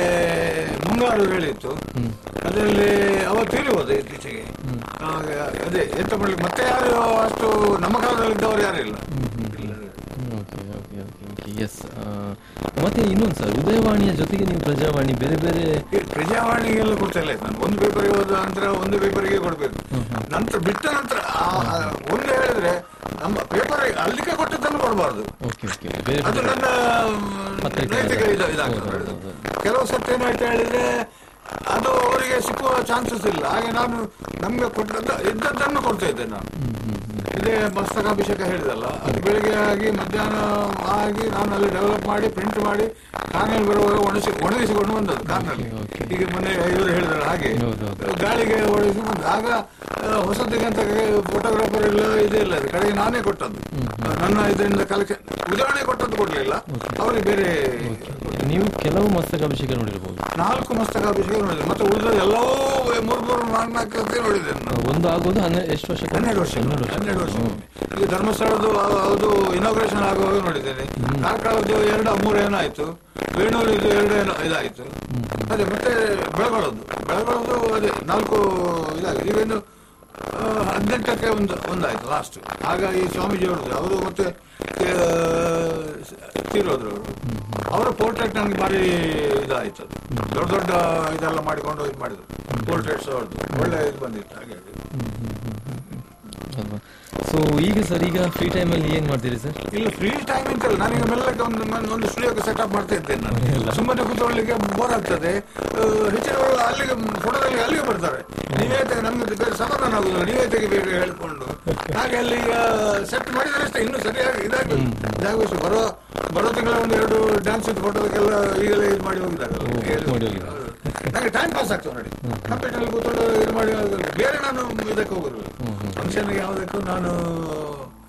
ಮುಂಗಾರು ಹೇಳಿತ್ತು ಅದರಲ್ಲಿ ಅವ ತೀರಿ ಹೋದ ಇತ್ತೀಚೆಗೆ ಆಗ ಅದೇ ಎಂತ ಮಾಡ್ಲಿಕ್ಕೆ ಮತ್ತೆ ಯಾರು ಅಷ್ಟು ನಮ್ಮ ಕಾಲದಲ್ಲಿ ಇದ್ದವರು ಯಾರು ಇಲ್ಲ okay okay okay okay yes ಮತ್ತೆ ಇನ್ನೊಂದು ಸರ್ ಉದಯವಾಣಿಯ ಜೊತೆಗೆ ನೀವು ಪ್ರಜಾವಾಣಿ ಬೇರೆ ಬೇರೆ ಈ ಪ್ರಜಾವಾಣಿಗೆಲ್ಲ ಕೊಡ್ತಾ ಇಲ್ಲ ನಾನು ಒಂದು ಪೇಪರ್ಗೆ ಹೋದ ನಂತರ ಒಂದು ಪೇಪರ್ಗೆ ಕೊಡ್ಬೇಕು ನಂತರ ಬಿಟ್ಟ ನಂತರ ಆ- ಆ ಒಂದು ಹೇಳಿದ್ರೆ ನಮ್ಮ ಪೇಪರ್ ಅಲ್ಲಿಗೆ ಕೊಟ್ಟದ್ದನ್ನು ಕೊಡಬಾರ್ದು ಓಕೆ ಓಕೆ ಬೇರೆ ಅದು ಬೇರೆ ನನ್ನ ಪತ್ರಿಕೆ ನೈತಿಕ ಇದು ಹೌದು, ಇದಾಗ್ತದೆ ಹೌದು, ಹೌದು. ಕೆಲವು ಸರ್ತಿ ಏನಾಯ್ತು ಹೇಳಿದ್ರೆ ಅದು ಅವರಿಗೆ ಸಿಕ್ಕುವ ಚಾನ್ಸಸ್ ಇಲ್ಲ ಹಾಗೆ ನಾನು ನಮ್ಗೆ ಕೊಟ್ಟದ್ದು ಇದ್ದದ್ದನ್ನು ಕೊಡ್ತಾ ಇದ್ದೆ ನಾನು ಇದೇ ಮಸ್ತಕಾಭಿಷೇಕ ಹೇಳಿದಲ್ಲ ಅದು ಬೆಳಿಗ್ಗೆ ಆಗಿ ಮಧ್ಯಾಹ್ನ ಆಗಿ ನಾನು ಅಲ್ಲಿ ಡೆವಲಪ್ ಮಾಡಿ ಪ್ರಿಂಟ್ ಮಾಡಿ ಕಾರ್ನಲ್ಲಿ ಬರುವಾಗ ಒಣಗಿಸಿ ಒಣಗಿಸಿಕೊಂಡು ಬಂದದ್ದು ಕಾರ್ನಲ್ಲಿ Okay, okay. ಈಗ ಮೊನ್ನೆ ಇವರು ಹೇಳಿದ್ರು ಹಾಗೆ ಹೌದು, ಹೌದು. ಗಾಳಿಗೆ ಒಣಗಿಸಿ ಬಂದ ಆಗ ಆ, ಹೊಸದಿಗಂತ ಫೋಟೋಗ್ರಾಫರ್ ಇಲ್ಲ ಇದೇ ಇಲ್ಲ ಅದು ಕಡೆಗೆ ನಾನೇ ಕೊಟ್ಟದ್ದು ನನ್ನ ಇದರಿಂದ ಕಲೆಕ್ಷನ್ ಉದಾಹರಣೆ ಕೊಟ್ಟದ್ದು ಕೊಡ್ಲಿಲ್ಲ ಅವರಿಗೆ ಬೇರೆ ನೀವು ಕೆಲವು ಮಸ್ತಕಾಭಿಷೇಕ ನೋಡಿರ್ಬೋದು ನಾಲ್ಕು ಮಸ್ತಕಾಭಿಷೇಕ ನೋಡಿದೆ ಮತ್ತೆ ಉಳಿದ ಎಲ್ಲವೂ ಮೂರು ಮೂರು ನಾಲ್ಕು ನಾಲ್ಕು ಸರ್ತಿ ನೋಡಿದ್ದೇನೆ ನಾನು ಒಂದು ಆಗೋದು ಹನ್ನೆ ಎಷ್ಟು ವರ್ಷ ಹನ್ನೆರಡು ವರ್ಷ ಹನ್ನೆರಡು ವರ್ಷ ಈಗ ಧರ್ಮಸ್ಥಳದ್ದು ಆ- ಅದು ಇನಾಗ್ರೇಷನ್ ಆಗುವಾಗ ನೋಡಿದ್ದೇನೆ ಕಾರ್ಕಳದ್ದು ಎರಡು ಮೂರು ಏನೋ ಆಯ್ತು ವೇಣೂರಿದ್ದು ಎರಡು ಏನೋ ಇದಾಯ್ತು ಅದೇ ಮತ್ತೆ ಬೆಳಗೊಳದ್ದು ಬೆಳಗೊಳದ್ದು ಅದೇ ನಾಲ್ಕು ಇದಾಗಿದೆ ಈಗ ಇನ್ನು ಆ, ಹದಿನೆಂಟಕ್ಕೆ ಒಂದು ಒಂದಾಯ್ತು ಲಾಸ್ಟ್ ಆಗ ಈ ಸ್ವಾಮೀಜಿ ಅವ್ರದ್ದು ಅವರು ಮತ್ತೆ ಆ, ತೀರೋದ್ರು ಅವರು ಅವರ ಪೋರ್ಟ್ರೇಟ್ ನನಗೆ ಭಾರಿ ಇದಾಯ್ತು ಅದು ದೊಡ್ಡ ದೊಡ್ಡ ಇದೆಲ್ಲ ಮಾಡಿಕೊಂಡು ಇದು ಮಾಡಿದ್ರು ಪೋರ್ಟ್ರೇಟ್ಸ್ ಅವ್ರದ್ದು ಒಳ್ಳೆ ಇದು ಬಂದಿತ್ತು ಹಾಗೆ ಅಲ್ವಾ ಸೊ ಈಗ ಸರ್ ಈಗ ಫ್ರೀ ಟೈಮಲ್ಲಿ ಏನು ಮಾಡ್ತೀರಿ ಸರ್ ಇಲ್ಲ ಫ್ರೀ ಟೈಮ್ ಅಂತಲ್ಲ ನಾನೀಗ ಮೆಲ್ಲಕ್ಕೆ ಒಂದು ಮನ್- ಒಂದು ಸ್ಟುಡಿಯೋಕ್ಕೆ ಸೆಟಪ್ ಮಾಡ್ತಾ ಇದ್ದೇನೆ ನಾನು ಸುಮ್ಮನೆ ಕೂತ್ಕೊಳ್ಳಿಕ್ಕೆ ಬೋರ್ ಆಗ್ತದೆ ಆ, ಹೆಚ್ಚಿನವರು ಅಲ್ಲಿಗೆ ಫೋಟೋದಲ್ಲಿ ಅಲ್ಲಿಗೆ ಬರ್ತಾರೆ ನೀವೇ ತೆಗೆ ನಮ್ಗೆ ಬೇರೆ ಸಮಾಧಾನ ಆಗುದಿಲ್ಲ ನೀವೇ ತೆಗಿಬೇಕು ಹೇಳಿಕೊಂಡು ಹಾಗೆ ಅಲ್ಲಿ ಈಗ ಸೆಟ್ ಮಾಡಿದ್ರೆ ಅಷ್ಟೇ ಇನ್ನು ಸರಿಯಾಗಿ ಇದಾಗಿ ಜಾಗವಹಿಸಿ ಬರೋ ಬರೋ ತಿಂಗಳ ಒಂದು ಎರಡು ಡ್ಯಾನ್ಸ್ ಫೋಟೋದಕ್ಕೆಲ್ಲ ಈಗಲೇ ಇದು ಮಾಡಿ ಹೋಗಿದ್ದಾರಲ್ಲ ಓ, ಹೇಳಿ- ಮಾಡಿ ಹೋಗಿದ್ದಾರೆ. ಹೌದು. ನನಗೆ ಟೈಮ್ ಪಾಸ್ ಆಗ್ತದೆ ನೋಡಿ ಕಂಪ್ಯೂಟರ್ ಕೂತ್ಕೊಂಡು ಇದು ಮಾಡಿ ಆಗೋದಿಲ್ಲ. ಬೇರೆ ನಾನು ಇದಕ್ಕೆ ಹೋಗೋದಿಲ್ಲ ಫಂಕ್ಷನ್ಗೆ ಯಾವುದಕ್ಕೂ ನಾನು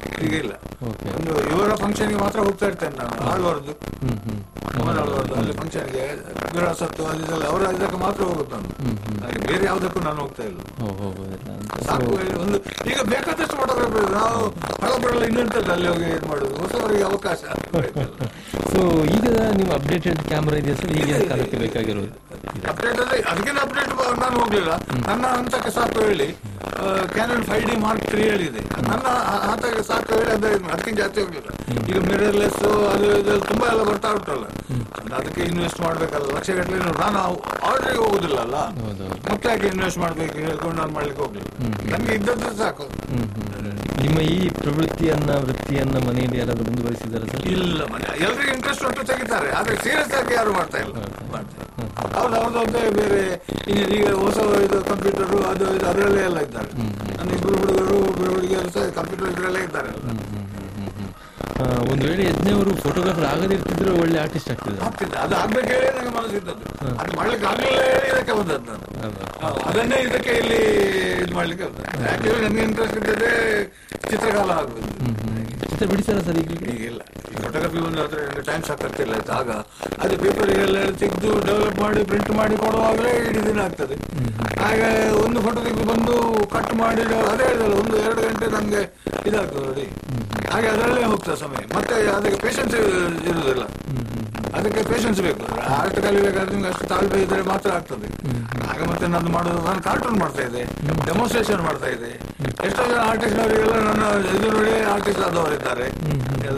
ಈಗ ಇಲ್ಲ ಓಕೆ ಒಂದು ಇವರ ಫಂಕ್ಷನ್ಗೆ ಮಾತ್ರ ಹೋಗ್ತಾ ಇರ್ತೇನೆ ನಾನು ಆಳ್ವಾರ್ದು ಹ್ಮ್ ಹ್ಮ್ ಮೋಹನ್ ಆಳ್ವಾರ್ದು ಅಲ್ಲಿ ಫಂಕ್ಷನ್ಗೆ ವಿಳಾಸತ್ತು ಅದೆಲ್ಲ ಅವರ ಇದಕ್ಕೆ ಮಾತ್ರ ಹೋಗುದು ನಾನು ಹಾಗೆ ಬೇರೆ ಯಾವುದಕ್ಕೂ ನಾನು ಹೋಗ್ತಾ ಇಲ್ಲ ಹೋ ಹೋಗೋದಿಲ್ಲ ಅಂತ ಸಾಕು ಹೇಳಿ ಒಂದು ಈಗ ಬೇಕಾದಷ್ಟು ಫೋಟೋಗ್ರಾಫಿ ನಾವು ಹಳಬರಲ್ಲ ಇನ್ನಿರ್ತದೆ ಅಲ್ಲಿ ಹೋಗಿ ಇದು ಮಾಡುದು ಹೊಸವರಿಗೆ ಅವಕಾಶ ಸೊ ಈಗ ನೀವು ಅಪ್ಡೇಟೆಡ್ ಕ್ಯಾಮ್ರಾ ಇದೆಯಾ ಸರ್ ಈಗ ಕಾಲಕ್ಕೆ ಬೇಕಾಗಿರೋದು ಅಪ್ಡೇಟ್ ಅಂದ್ರೆ ಅದಕ್ಕಿಂತ ಅಪ್ಡೇಟ್ ನಾನು ಹೋಗ್ಲಿಲ್ಲ ನನ್ನ ಹಂತಕ್ಕೆ ಸಾಕು ಹೇಳಿ Canon five D mark three ಹೇಳಿದೆ ನನ್ನ ಹ- ಹಂತಕ್ಕೆ ಸಾಕು ಹೇಳಿ ಅದೇ ಇದು ಮಾಡಿ. ಅದಕ್ಕಿಂತ ಜಾಸ್ತಿ ಹೋಗ್ಲಿಲ್ಲ ಈಗ ಮಿರರ್ಲೆಸ್ ಅದು ಇದು ತುಂಬಾ ಎಲ್ಲ ಬರ್ತಾ ಉಂಟಲ್ಲ ಅದಕ್ಕೆ ಇನ್ವೆಸ್ಟ್ ಮಾಡ್ಬೇಕಲ್ಲ ಲಕ್ಷ ಗಟ್ಟಲೆ ನಾನು ಆರ್ಡರ್ಗೆ ಹೋಗುದಿಲ್ಲ ಅಲ್ಲ ಹೌದು ಮತ್ತೆ ಯಾಕೆ ಇನ್ವೆಸ್ಟ್ ಮಾಡ್ಬೇಕು ಹೇಳ್ಕೊಂಡು ನಾನು ಮಾಡ್ಲಿಕ್ಕೆ ಹೋಗ್ಲಿಲ್ಲ ನನ್ಗೆ ಇದ್ದದ್ದು ಸಾಕು ಹ್ಮ್ ಹ್ಮ್ ಹ್ಮ್. ನಿಮ್ಮ ಈ ಪ್ರವೃತ್ತಿಯನ್ನ ವೃತ್ತಿಯನ್ನ ಮನೆಯಲ್ಲಿ ಯಾರಾದ್ರೂ ಮುಂದುವರಿಸಿದಾರ ಸರ್ ಇಲ್ಲ ಮನೆ ಎಲ್ರಿಗೂ ಇಂಟ್ರೆಸ್ಟ್ ಉಂಟು ತೆಗಿತಾರೆ ಆದ್ರೆ ಸೀರಿಯಸ್ ಆಗಿ ಯಾರು ಮಾಡ್ತಾ ಇಲ್ಲ ಮಾಡ್ತಾ ಇಲ್ಲ. ಹೌದು ಅವ್ರದ್ದೇ ಬೇರೆ ಇನ್ನು ಈಗ ಹೊಸ ಇದು ಕಂಪ್ಯೂಟರ್ ಅದು ಇದು ಅದರಲ್ಲೇ ಎಲ್ಲ ಇದ್ದಾರೆ ನನ್ನ ಇಬ್ಬರು ಹುಡುಗರು ಒಬ್ಬರು ಹುಡುಗಿಯರು ಸಹ ಕಂಪ್ಯೂಟರ್ ಇದರಲ್ಲೇ ಇದ್ದಾರೆ ಎಲ್ಲ. ಹ್ಮ್ ಹ್ಮ್ ಹ್ಮ್ ಹ್ಮ್. ಆ, ಒಂದು ವೇಳೆ ಯಜ್ಞವರು ಫೋಟೋಗ್ರಾಫರ್ ಆಗದಿರ್ತಿದ್ರೆ ಒಳ್ಳೆ ಆರ್ಟಿಸ್ಟ್ ಆಗ್ತಿದ್ರು ಆಗ್ತಿದೆ ಅದು ಆಗ್ಬೇಕು ಹೇಳಿ ನನಗೆ ಮನಸ್ಸಿದ್ದದ್ದು ಅದು ಮಾಡ್ಲಿಕ್ಕೆ ಆಗ್ಲಿಲ್ಲ ಹೇಳಿ ಇದಕ್ಕೆ ಬಂದದ್ದು ನಾನು ಹೌದು, ಅದನ್ನೇ ಇದಕ್ಕೆ ಇಲ್ಲಿ ಇದು ಮಾಡ್ಲಿಕ್ಕೆ ಆಕ್ಚುಲಿ ನನಗೆ ಇಂಟ್ರೆಸ್ಟ್ ಇದ್ದದ್ದೇ ಚಿತ್ರಕಾಲ ಆಗುದು ಚಿತ್ರ ಬಿಡಿಸಾರ ಸರ್ ಈಗ ಈಗ ಇಲ್ಲ ಈ ಫೋಟೋಗ್ರಫಿ ಒಂದು ಹತ್ರ ನನಗೆ ಟೈಮ್ ಸಾಕಾಗ್ತಿಲ್ಲ ಆಯ್ತು ಆಗ ಅದು ಪೇಪರಿಗೆಲ್ಲ ತೆಗೆದು ಡೆವಲಪ್ ಮಾಡಿ ಪ್ರಿಂಟ್ ಮಾಡಿ ಕೊಡುವಾಗಲೇ ಇಡೀ ದಿನ ಆಗ್ತದೆ ಆಗ ಒಂದು ಫೋಟೋ ತೆಗೆದು ಬಂದು ಕಟ್ ಮಾಡಿ ಅದೇ ಹೇಳಿದಲ್ಲ ಒಂದು ಎರಡು ಗಂಟೆ ನಮ್ಗೆ ಇದಾಗ್ತದೆ ನೋಡಿ ಹಾಗೆ ಅದರಲ್ಲೇ ಹೋಗ್ತದೆ ಸಮಯ ಮತ್ತೆ ಅದಕ್ಕೆ ಪೇಷನ್ಸ್ ಇರುವುದಿಲ್ಲ ಅದಕ್ಕೆ ಪೇಷನ್ಸ್ ಬೇಕು ಆರ್ಟ್ ಕಲಿಬೇಕಾದ್ರೆ ನಿಮ್ಗೆ ಅಷ್ಟು ತಾಳ್ಮೆ ಇದ್ರೆ ಮಾತ್ರ ಆಗ್ತದೆ ಆಗ ಮತ್ತೆ ನಾನು ಮಾಡೋದು ನಾನು ಕಾರ್ಟೂನ್ ಮಾಡ್ತಾ ಇದ್ದೆ ಡೆಮೋನ್ಸ್ಟ್ರೇಷನ್ ಮಾಡ್ತಾ ಇದ್ದೆ ಎಷ್ಟೋ ಜನ ಆರ್ಟಿಸ್ಟ್ ಅವರಿಗೆಲ್ಲ ನನ್ನ ಇದು ನೋಡಿ ಆರ್ಟಿಸ್ಟ್ ಆದವರಿದ್ದಾರೆ ಎಲ್ಲ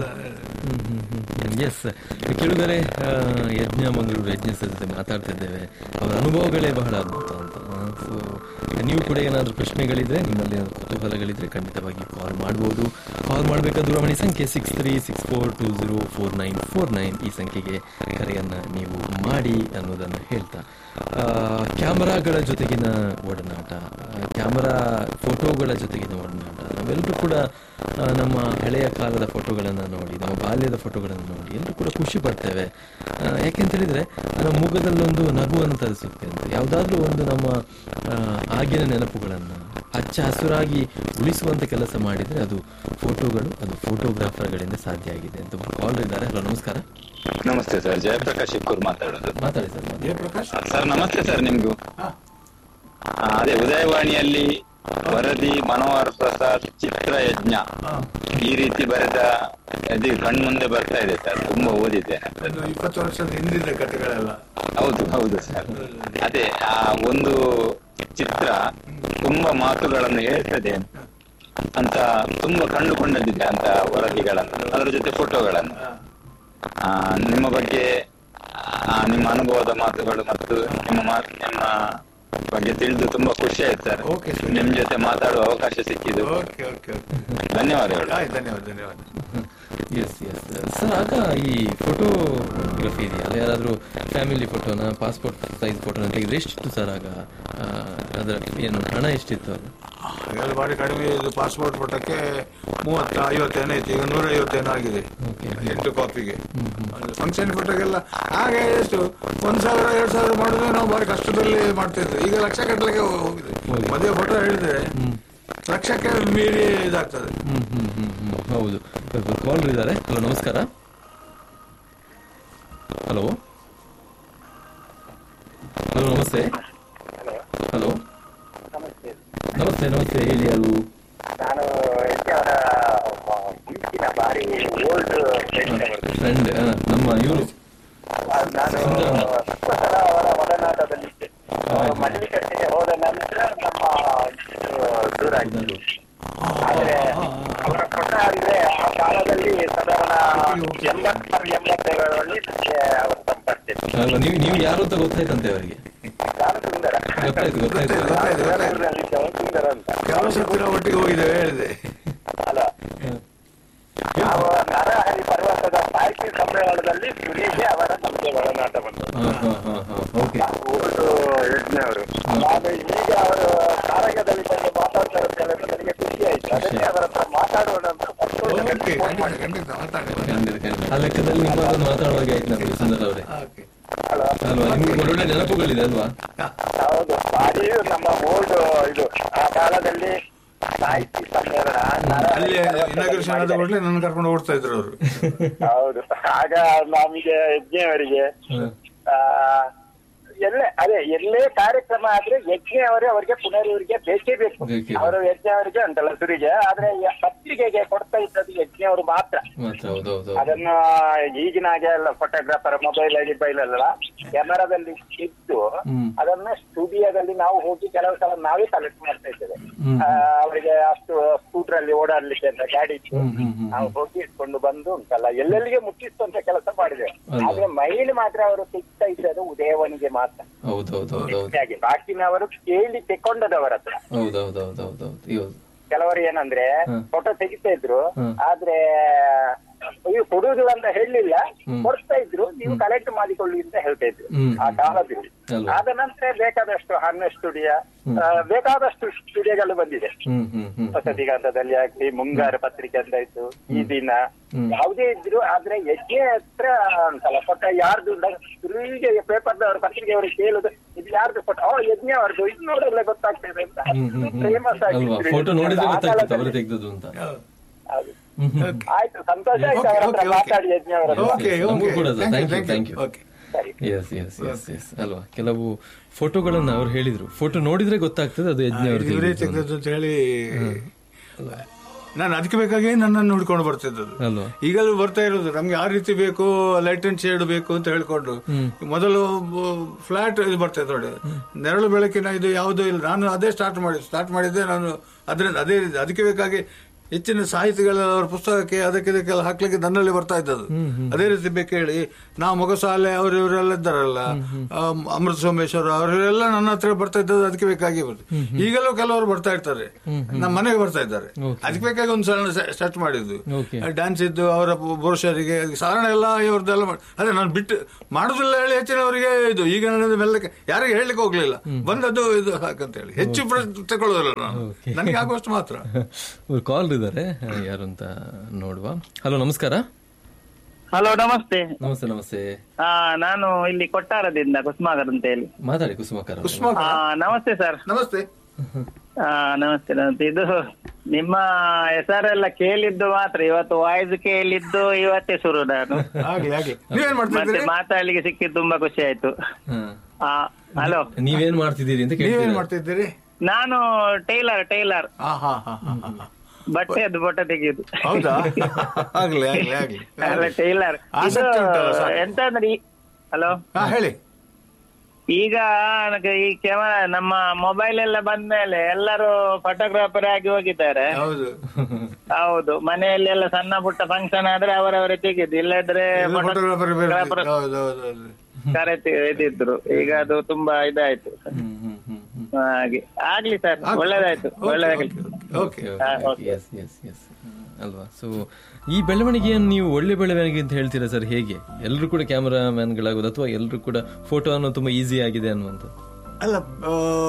ಎಸ್ ಕೇಳಿದರೆ ಯಜ್ಞ ಮಂಗಳೂರು ಯಜ್ಞ ಸರ್ ಜೊತೆ ಮಾತಾಡ್ತಿದ್ದೇವೆ ಅವರ ಅನುಭವಗಳೇ ಬಹಳ ಅದ್ಭುತ ಅಂತ ಸೊ ನೀವು ಕೂಡ ಏನಾದರೂ ಪ್ರಶ್ನೆಗಳಿದ್ರೆ ನಿಮ್ಮಲ್ಲಿ ಏನಾದರೂ ಕುತೂಹಲಗಳಿದ್ರೆ ಖಂಡಿತವಾಗಿ ಕಾಲ್ ಮಾಡ್ಬೋದು ಕಾಲ್ ಮಾಡಬೇಕಾದ ದೂರವಾಣಿ ಸಂಖ್ಯೆ six three six four two zero four nine four nine ಈ ಸಂಖ್ಯೆಗೆ ಕರೆಯನ್ನ ನೀವು ಮಾಡಿ ಅನ್ನೋದನ್ನು ಹೇಳ್ತಾ ಆ, ಕ್ಯಾಮರಾಗಳ ಜೊತೆಗಿನ ಒಡನಾಟ ಆ, ಕ್ಯಾಮರಾ ಫೋಟೋಗಳ ಜೊತೆಗಿನ ಒಡನಾಟ ನಾವೆಲ್ಲರೂ ಕೂಡ ಆ, ನಮ್ಮ ಹಳೆಯ ಕಾಲದ ಫೋಟೋಗಳನ್ನು ನೋಡಿ ನಮ್ಮ ಬಾಲ್ಯದ ಫೋಟೋಗಳನ್ನು ನೋಡಿ ಎಲ್ಲರೂ ಕೂಡ ಖುಷಿ ಪಡ್ತೇವೆ ಆ, ಯಾಕೆಂತ ಹೇಳಿದ್ರೆ ನಮ್ಮ ಮುಖದಲ್ಲೊಂದು ನಗುವನ್ನು ತರಿಸುತ್ತೆ ಅಂತ ಯಾವುದಾದ್ರೂ ಒಂದು ನಮ್ಮ ಆ, ಆಗಿನ ನೆನಪುಗಳನ್ನು ಹಚ್ಚ ಹಸುರಾಗಿ ಉಳಿಸುವಂತ ಕೆಲಸ ಮಾಡಿದ್ರೆ ಅದು ಫೋಟೋಗಳು ಅದು ಫೋಟೋಗ್ರಾಫರ್ಗಳಿಂದ ಸಾಧ್ಯ ಆಗಿದೆ ಅಂತ ಕಾಲ್ ಇದ್ದಾರೆ ಹಲೋ ನಮಸ್ಕಾರ ನಮಸ್ತೆ ಸರ್ ಜಯಪ್ರಕಾಶ್ ಇಕ್ಕೂರ್ ಮಾತಾಡೋದು ಮಾತಾಡಿ ಸರ್ ಮಾತಾಡಿ. ಜಯಪ್ರಕಾಶ್ ಸರ್ ನಮಸ್ತೆ ಸರ್ ನಿಮ್ಗೂ ಹಾ. ಆ, ಅದೇ ಉದಯವಾಣಿಯಲ್ಲಿ ವರದಿ ಮನೋಹರ್ ಪ್ರಸಾದ್ ಚಿತ್ರ ಯಜ್ಞ ಹಾ. ಈ ರೀತಿ ಬರೆದ ಇದು ಕಣ್ಮುಂದೆ ಬರ್ತಾ ಇದೆ ಸರ್ ತುಂಬಾ ಓದಿದ್ದೇನೆ ಸರ್. ಒಂದು ಇಪ್ಪತ್ತು ವರ್ಷದ ಹಿಂದಿನ ಕಥೆಗಳೆಲ್ಲ ಹೌದು ಹೌದು ಸರ್ ಅದೇ ಆ ಒಂದು ಚಿತ್ರ ತುಂಬಾ ಮಾತುಗಳನ್ನು ಹೇಳ್ತದೆ ಅಂತ ತುಂಬಾ ಕಂಡುಕೊಂಡದ್ದಿದೆ ಅಂತ ವರದಿಗಳನ್ನು ಅದರ ಜೊತೆ ಫೋಟೋಗಳನ್ನು ಆ, ನಿಮ್ಮ ಬಗ್ಗೆ ಆ, ನಿಮ್ಮ ಅನುಭವದ ಮಾತುಗಳು ಮತ್ತು ನಿಮ್ಮ ಮಾತು ನಿಮ್ಮ ಬಗ್ಗೆ ತಿಳಿದು ತುಂಬಾ ಖುಷಿ ಆಯ್ತು ಸರ್ Okay, sir. ನಿಮ್ ಜೊತೆ ಮಾತಾಡುವ ಅವಕಾಶ ಸಿಕ್ಕಿದ್ದು ಓಕೆ ಓಕೆ ಓಕೆ ಧನ್ಯವಾದಗಳು ಆಯ್ತು ಧನ್ಯವಾದ ಧನ್ಯವಾದ ಎಸ್ ಎಸ್ ಸರ್ ಆಗ ಈ ಫೋಟೋಗ್ರಫಿ ಇದೆಯಲ್ಲ ಯಾರಾದರೂ ಫ್ಯಾಮಿಲಿ ಫೋಟೋನ ಪಾಸ್ಪೋರ್ಟ್ ಸೈಜ್ ಫೋಟೋನ ತೆಗೆದ್ರೆ ಎಷ್ಟಿತ್ತು ಸರ್ ಆಗ ಆ, ಅದರ ಏನು ಹಣ ಎಷ್ಟಿತ್ತು ಅದು ಎಲ್ಲ ಬಾರಿ ಕಡಿಮೆ ಇದು ಪಾಸ್ಪೋರ್ಟ್ ಫೋಟೋಕ್ಕೆ ಮೂವತ್ತ ಐವತ್ತೇನೋ ಐತಿ ಈಗ ನೂರ ಐವತ್ತೇನೋ ಆಗಿದೆ Okay. ಎಂಟು ಕಾಪಿಗೆ ಫಂಕ್ಷನ್ ಫೋಟೋಗೆಲ್ಲ ಹಾಗೆ ಎಷ್ಟು ಒಂದ್ ಸಾವಿರ ಎರಡ್ ಸಾವಿರ ಮಾಡಿದ್ರೆ ನಾವು ಬಾರಿ ಕಷ್ಟದಲ್ಲಿ ಮಾಡ್ತಾ ಇದ್ವಿ ಈಗ ಲಕ್ಷ ಕಟ್ಟಲಿಕ್ಕೆ ಹೋಗಿದೆ ಹೋಗಿದೆ. ಮದುವೆ ಫೋಟೋ ಹೇಳಿದ್ರೆ ಲಕ್ಷಕ್ಕೆ ಮೀರಿ ಇದಾಗ್ತದೆ ಹ್ಮ್ ಹ್ಮ್ ಹ್ಮ್ ಹ್ಮ್ ಹೌದು ಕಾಲ್ ಇದ್ದಾರೆ ಹಲೋ ನಮಸ್ಕಾರ ಹಲೋ ಹಲೋ ನಮಸ್ತೆ ಹಲೋ ನಮಸ್ತೆ ನಮಸ್ತೆ ಹೇಳಿ ಯಾರು ನಾನು ಎಷ್ಟೇ ಅವರ ಮುಂಚಿನ ಬಾರಿ ಓಲ್ಡ್ ಫ್ರೆಂಡ್ ನಮ್ಮ ಇವರು ನಾನು ಸ್ವಲ್ಪ ಸಲ ಅವರ ಒಡನಾಟದಲ್ಲಿದ್ದೆ ಅವರು ಮಲ್ಲಿಕಟ್ಟಿಗೆ ಹೋದ ನಂತರ ನಮ್ಮ ಇದು ದೂರ ಆಯ್ತು ಆದ್ರೆ ಅವರ ಪುಟ ಅಂದ್ರೆ ಆ ಕಾಲದಲ್ಲಿ ಸಾಧಾರಣ ಎಂಬತ್ತಾರು ಎಂಬತ್ತೇಳರಲ್ಲಿ ನನಗೆ ಅವರ ಸಂಪರ್ಕಿತ್ತು ಅಲ್ವಾ ನೀವು ನೀವು ಯಾರು ಅಂತ ಗೊತ್ತಾಯ್ತಂತೆ ಅವರಿಗೆ ನಾನು ಸುಂದರ ಗೊತ್ತಾಯ್ತು ಗೊತ್ತಾಯ್ತು ಗೊತ್ತಾಯ್ತು, ಗೊತ್ತಾಯ್ತು. ಬೆಂಗಳೂರಿನಲ್ಲಿದ್ದವ ಸುಂದರ ಅಂತ ಕೆಲವು ಸತ್ತಿರ ಒಟ್ಟಿಗೆ ಹೋಗಿದ್ದೇವೆ ಹೇಳಿದೆ ಅಲ್ಲ ನಾವು ನರಹರಿ ಪರ್ವತದ ಸಾಹಿತ್ಯ ಸಮ್ಮೇಳನದಲ್ಲಿ ಸುರೇಶೆ ಅವರ ನಮಗೆ ಒಳನಾಟ ಬಂತು ಹಾ ಹಾ ಹಾ ಹಾ ಓಕೆ ಓಲ್ಡ್ ಯಜ್ಞ ಅವರು ನಾನು ಈಗ ಅವರು ಕಾರಕದಲ್ಲಿ ಬಂದು ಮಾತಾಡ್ತಾರೆ ಅಂತ ಹೇಳಿದ್ರೆ ನನಗೆ ಖುಷಿ ಆಯ್ತು ಅದಕ್ಕೆ ಅವರ ಹತ್ರ ಮಾತಾಡೋಣ ಅಂತ ಮತ್ತೊಂದು ಓಕೆ ಗಂಟೆ phone ಖಂಡಿತ ಮಾಡಿದೆ. ಖಂಡಿತ ಮಾತಾಡಿ ಖಂಡಿತ, ಖಂಡಿತ. ಆ ಲೆಕ್ಕದಲ್ಲಿ ನಿಮ್ಮದನ್ನು ಮಾತಾಡುವಾಗ ಆಯ್ತು ನಮಗೆ ಸುಂದರ ಅವರೇ ಓಕೆ ಅಲ್ವಾ? ಅಲ್ವಾ ನಿಮ್ಗೆ ಒಳ್ಳೊಳ್ಳೆ ನೆನಪುಗಳಿದೆ ಅಲ್ವಾ ಹೌದು ಬಾರಿ ನಮ್ಮ ಓಲ್ಡ್ ಇದು ಆ ಕಾಲದಲ್ಲಿ ಸಾಹಿತ್ಯ ಸಮ್ಮೇಳನ ಅಲ್ಲಿ ಇನಾಗ್ರೇಷನ್ ಆದ ಕೂಡಲೇ ನನ್ನ ಕರ್ಕೊಂಡು ಓಡ್ತಾ ಇದ್ರು ಅವರು ಹೌದು ಆಗ ನಮಗೆ ಯಜ್ಞವರಿಗೆ ಆ, ಎಲ್ಲೇ ಅದೇ ಎಲ್ಲೇ ಕಾರ್ಯಕ್ರಮ ಆದ್ರೆ ಯಜ್ಞ ಅವರೇ ಅವರಿಗೆ ಪುನರ್ ಇವರಿಗೆ ಬೇಕೇ ಬೇಕು ಬೇಕೇ ಬೇಕು. ಅವರು ಯಜ್ಞ ಅವರಿಗೆ ಅಂತಲ್ಲ ಸುರಿಗೆ ಆದ್ರೆ ಯ- ಪತ್ರಿಕೆಗೆ ಕೊಡ್ತಾ ಇದ್ದದ್ದು ಯಜ್ಞ ಅವರು ಮಾತ್ರ ಮಾತ್ರ ಹೌದೌದು ಅದನ್ನ ಈಗಿನ ಹಾಗೆ ಅಲ್ಲ ಫೋಟೋಗ್ರಾಫರ್ ಮೊಬೈಲ್ ಗಿಬೈಲ್ ಅಲ್ಲ ಕ್ಯಾಮರಾದಲ್ಲಿ ಇದ್ದು ಹ್ಮ್. ಅದನ್ನ ಸ್ಟುಡಿಯೋದಲ್ಲಿ ನಾವು ಹೋಗಿ ಕೆಲವು ಸಲ ನಾವೇ ಕಲೆಕ್ಟ್ ಮಾಡ್ತಾ ಇದ್ದೇವೆ ಹ್ಮ್. ಆ, ಅವರಿಗೆ ಅಷ್ಟು ಸ್ಕೂಟರ್ ಅಲ್ಲಿ ಓಡಾಡ್ಲಿಕ್ಕೆ ಅಂತ ಗಾಡಿ ಇತ್ತು ಹ್ಮ್, ಹ್ಮ್, ಹ್ಮ್. ನಾವು ಹೋಗಿ ಇಟ್ಕೊಂಡು ಬಂದು ಉಂಟಲ್ಲ ಎಲ್ಲೆಲ್ಲಿಗೆ ಮುಟ್ಟಿಸುವಂತ ಕೆಲಸ ಮಾಡಿದೆ ಅಲ್ವಾ? ಆದ್ರೆ ಮೈಲ್ ಮಾತ್ರ ಅವರು ತೆಗ್ತಾ ಇದ್ದದ್ದು ಉದಯವನಿಗೆ ಮಾತ್ರ ಹೌದೌದೌದೌದು ಹೆಚ್ಚಾಗಿ ಬಾಕಿನವರು ಕೇಳಿ ತೆಕೊಂಡದವರ ಹತ್ರ ಹೌದೌದೌದೌದೌದು ಇವ್ರು ಕೆಲವರು ಏನಂದ್ರೆ ಹ್ಮ್. ಫೋಟೋ ತೆಗಿತಾ ಇದ್ರು ಹ್ಮ್. ಆದ್ರೆ ಇವು ಕೊಡುವುದು ಅಂತ ಹೇಳಲಿಲ್ಲ ಹ್ಮ್. ಕೊಡ್ತಾ ಇದ್ರು ನೀವು ಕಲೆಕ್ಟ್ ಮಾಡಿಕೊಳ್ಳಿ ಅಂತ ಹೇಳ್ತಾ ಇದ್ರು ಹ್ಮ್. ಆ ಕಾಲದಲ್ಲಿ ಅಲ್ವಾ? ಆದ ನಂತರ ಬೇಕಾದಷ್ಟು ಹಣ್ಣು ಸ್ಟುಡಿಯೋ ಹ್ಮ್. ಬೇಕಾದಷ್ಟು ಸ್ಟುಡಿಯೋಗಳು ಬಂದಿದೆ ಹ್ಮ್ ಹ್ಮ್ ಹ್ಮ್ ಹೊಸದಿಗಾಂತದಲ್ಲಿ ಆಗ್ಲಿ ಮುಂಗಾರು ಪತ್ರಿಕೆ ಅಂತ ಇತ್ತು ಈ ದಿನ ಹ್ಮ್. ಯಾವುದೇ ಇದ್ರು ಆದ್ರೆ ಯಜ್ಞ ಹತ್ರ ಉಂಟಲ್ಲ ಫೋಟೋ ಯಾರ್ದು ಶುರುವಿಗೆ ಪೇಪರ್ದವರು ಪತ್ರಿಕೆಯವರು ಕೇಳುದು ಇದು ಯಾರ್ದು ಫೋಟೋ ಅವ್ರು ಯಜ್ಞ ಅವ್ರದ್ದು ಇದು ನೋಡಲ್ಲ ಗೊತ್ತಾಗ್ತದೆ ಅಂತ ಹ್ಮ್ ಹ್ಮ್ ಹ್ಮ್ ಫೇಮಸ್ ಅಲ್ವಾ ಫೋಟೋ ನೋಡಿದ್ರೆ ಗೊತ್ತಾಗ್ತದೆ ಅವರು ತೆಗ್ದದ್ದು ಅಂತ ಹ್ಮ್ ಹ್ಮ್ ಆಯ್ತು ಸಂತೋಷ ಆಯ್ತು ಅವರ ಹತ್ರ ಮಾತಾಡಿ ಯಜ್ಞ ಅವರ ಹತ್ರ. ಓಕೆ ನಮಗೂ ಓಕೆ ಕೂಡ thank you thank you okay ಸರಿ ಎಸ್ ಎಸ್ ಎಸ್ ಎಸ್ ಅಲ್ವಾ ಕೆಲವು ಫೋಟೋಗಳನ್ನ ಅವ್ರು ಹೇಳಿದ್ರು ಫೋಟೋ ನೋಡಿದ್ರೆ ಗೊತ್ತಾಗ್ತದೆ ಅದು ಯಜ್ಞ ಅವರು ಇವರೇ ತೆಗೆದದ್ದು ಅಂತ ಹೇಳಿ ನಾನು ಅದಕ್ಕೆ ಬೇಕಾಗಿ ನನ್ನನ್ನು ಹುಡ್ಕೊಂಡು ಬರ್ತಿದ್ದದ್ದು ಅಲ್ವಾ ಈಗಲೂ ಬರ್ತಾ ಇರೋದು ನಮ್ಗೆ ಯಾವ ರೀತಿ ಬೇಕು ಲೈಟ್ ಅಂಡ್ ಶೇಡ್ ಬೇಕು ಅಂತ ಹೇಳ್ಕೊಂಡು ಮೊದಲು ಫ್ಲಾಟ್ ಇದು ಬರ್ತಾ ಇತ್ತು ನೋಡಿ ನೆರಳು ಬೆಳಕಿನ ಇದು ಯಾವುದೂ ಇಲ್ಲ ನಾನು ಅದೇ ಸ್ಟಾರ್ಟ್ ಮಾಡಿ ಸ್ಟಾರ್ಟ್ ಮಾಡಿದ್ದೆ ನಾನು ಅದರಿಂದ ಅದೇ ರೀತಿ ಅದಕ್ಕೆ ಬೇಕಾಗಿ ಹೆಚ್ಚಿನ ಸಾಹಿತಿಗಳ ಅವ್ರ ಪುಸ್ತಕಕ್ಕೆ ಅದಕ್ಕೆ ಇದಕ್ಕೆಲ್ಲ ಹಾಕ್ಲಿಕ್ಕೆ ನನ್ನಲ್ಲಿ ಬರ್ತಾ ಇದ್ದದ್ದು ಅದೇ ರೀತಿ ಬೇಕು ಹೇಳಿ ನಾವು ಮೊಗಸಾಲೆ ಅವರು ಇವರೆಲ್ಲ ಇದ್ದಾರಲ್ಲ ಆ, ಅಮೃತ ಸೋಮೇಶ್ವರ ಅವರೆಲ್ಲ ನನ್ನ ಹತ್ರ ಬರ್ತಾ ಇದ್ದದ್ದು ಅದಕ್ಕೆ ಬೇಕಾಗಿ ಬರ್ತಾರೆ ಈಗಲೂ ಕೆಲವರು ಬರ್ತಾ ಇರ್ತಾರೆ ನಮ್ಮ ಮನೆಗೆ ಬರ್ತಾ ಇದ್ದಾರೆ ಅದಕ್ಕೆ ಬೇಕಾಗಿ ಒಂದು ಸಣ್ಣ ಸ್ಟಾರ್ಟ್ ಮಾಡಿದ್ದು Okay. ಡ್ಯಾನ್ಸ್ ಇದ್ದು ಅವರ ಪುರುಷರಿಗೆ ಸಾರಣ ಎಲ್ಲ ಇವ್ರದ್ದೆಲ್ಲ ಮಾಡಿ ಅದೇ ನಾನು ಬಿಟ್ಟು ಮಾಡುದಿಲ್ಲ ಹೇಳಿ ಹೆಚ್ಚಿನವರಿಗೆ ಇದು ಈಗ ನನ್ನ ಮೆಲ್ಲಕ್ಕೆ ಯಾರಿಗೆ ಹೇಳಲಿಕ್ಕೆ ಹೋಗ್ಲಿಲ್ಲ ಬಂದದ್ದು ಇದು ಹಾಕಂತ ಹೇಳಿ ಹೆಚ್ಚು ಪ್ರಶ್ನೆ ತಗೊಳ್ಳೋದಿಲ್ಲ ನಾನು Okay. ನನಗೆ ಆಗುವಷ್ಟು ಮಾತ್ರ ಕಾಲ್ ಇದ್ದಾರೆ ಯಾರು ಅಂತ ನೋಡುವ ಹಲೋ ನಮಸ್ಕಾರ ಹಲೋ ನಮಸ್ತೆ ನಮಸ್ತೆ ನಮಸ್ತೆ ಆ ನಾನು ಇಲ್ಲಿ ಕೊಟ್ಟಾರದಿಂದ ಕುಸ್ಮಾಗರ್ ಅಂತ ಹೇಳಿ ಮಾತಾಡಿ ಕುಸುಮಾಕರ್ ಅವರು. ಕುಸುಮ ಆ ನಮಸ್ತೆ ಸರ್ ನಮಸ್ತೆ ಆ ನಮಸ್ತೆ ನಮಸ್ತೆ ಇದು ನಿಮ್ಮ ಹೆಸರೆಲ್ಲ ಕೇಳಿದ್ದು ಮಾತ್ರ ಇವತ್ತು ವಾಯ್ಸ್ ಕೇಳಿದ್ದು ಇವತ್ತೇ ಶುರು ನಾನು ಆಗ್ಲಿ ಆಗ್ಲಿ ನೀವೇನ್ ಮಾಡ್ತಾ ಮತ್ತೆ ಇದ್ದೀರಿ ಮಾತಾಡ್ಲಿಕ್ಕೆ ಸಿಕ್ಕಿದ್ದು ತುಂಬಾ ಖುಷಿ ಆಯ್ತು ಹಾ. ಆ ಹಲೋ ನೀವೇನ್ ಮಾಡ್ತಿದ್ದೀರಿ ಅಂತ ನೀವೇನ್ ಕೇಳ್ತೀರಾ ಮಾಡ್ತಾ ಇದ್ದೀರಿ ನಾನು ಟೈಲರ್ ಟೈಲರ್ ಹಾ ಹಾ ಹಾ ಹಾ ಹಾ. ಬಟ್ಟೆ ಅದು ಬಟ್ಟೆ ತೆಗೆಯುದು ಹೌದಾ ಆಗ್ಲಿ ಆಗ್ಲಿ ಆಗ್ಲಿ ಅಲ್ಲ ಟೈಲರ್ ಇದು ಆಸಕ್ತಿ ಉಂಟಲ್ಲ ಸಾಕು. ಎಂತ ಅಂದ್ರೆ ಹಲೋ ಹಾ ಹೇಳಿ ಈಗ ನನಗೆ ಈ ಕ್ಯಾಮರಾ ನಮ್ಮ ಮೊಬೈಲ್ ಎಲ್ಲ ಬಂದ್ಮೇಲೆ ಎಲ್ಲರೂ ಫೋಟೋಗ್ರಾಫರ್ ಆಗಿ ಹೋಗಿದ್ದಾರೆ ಹೌದು ಹೌದು ಮನೆಯಲ್ಲಿ ಎಲ್ಲ ಸಣ್ಣ ಪುಟ್ಟ ಫಂಕ್ಷನ್ ಆದ್ರೆ ಅವರವರೇ ತೆಗೆದು ಇಲ್ಲದ್ರೆ ಫೋಟೋಗ್ರಾಫರ್ photographer ಹೌದು ಹೌದು ಹೌದು ಕರೆತಿ ಇದಿದ್ರು ಈಗ ಅದು ತುಂಬಾ ಇದಾಯ್ತು ಹ್ಮ್ ಹ್ಮ್ ಹ್ಮ್ ಹ್ಮ್ ಹಾಗೆ ಆಗ್ಲಿ ಸರ್ ಒಳ್ಳೇದಾಯ್ತು ಒಳ್ಳೇದಾಗ್ಲಿ ಓಕೆ ಹಾ, okay. ಎಸ್ ಎಸ್ ಎಸ್ ಅಲ್ವಾ ಸೊ ಈ ಬೆಳವಣಿಗೆಯನ್ನು ನೀವು ಒಳ್ಳೆ ಬೆಳವಣಿಗೆ ಅಂತ ಹೇಳ್ತೀರಾ ಸರ್ ಹೇಗೆ ಎಲ್ಲರೂ ಕೂಡ ಕ್ಯಾಮರಾ ಮ್ಯಾನ್ಗಳಾಗೋದು ಅಥವಾ ಎಲ್ಲರೂ ಕೂಡ ಫೋಟೋ ಅನ್ನೋ ತುಂಬಾ ಈಸಿ ಆಗಿದೆ ಅನ್ನುವಂಥದ್ದು ಅಲ್ಲ ಆ,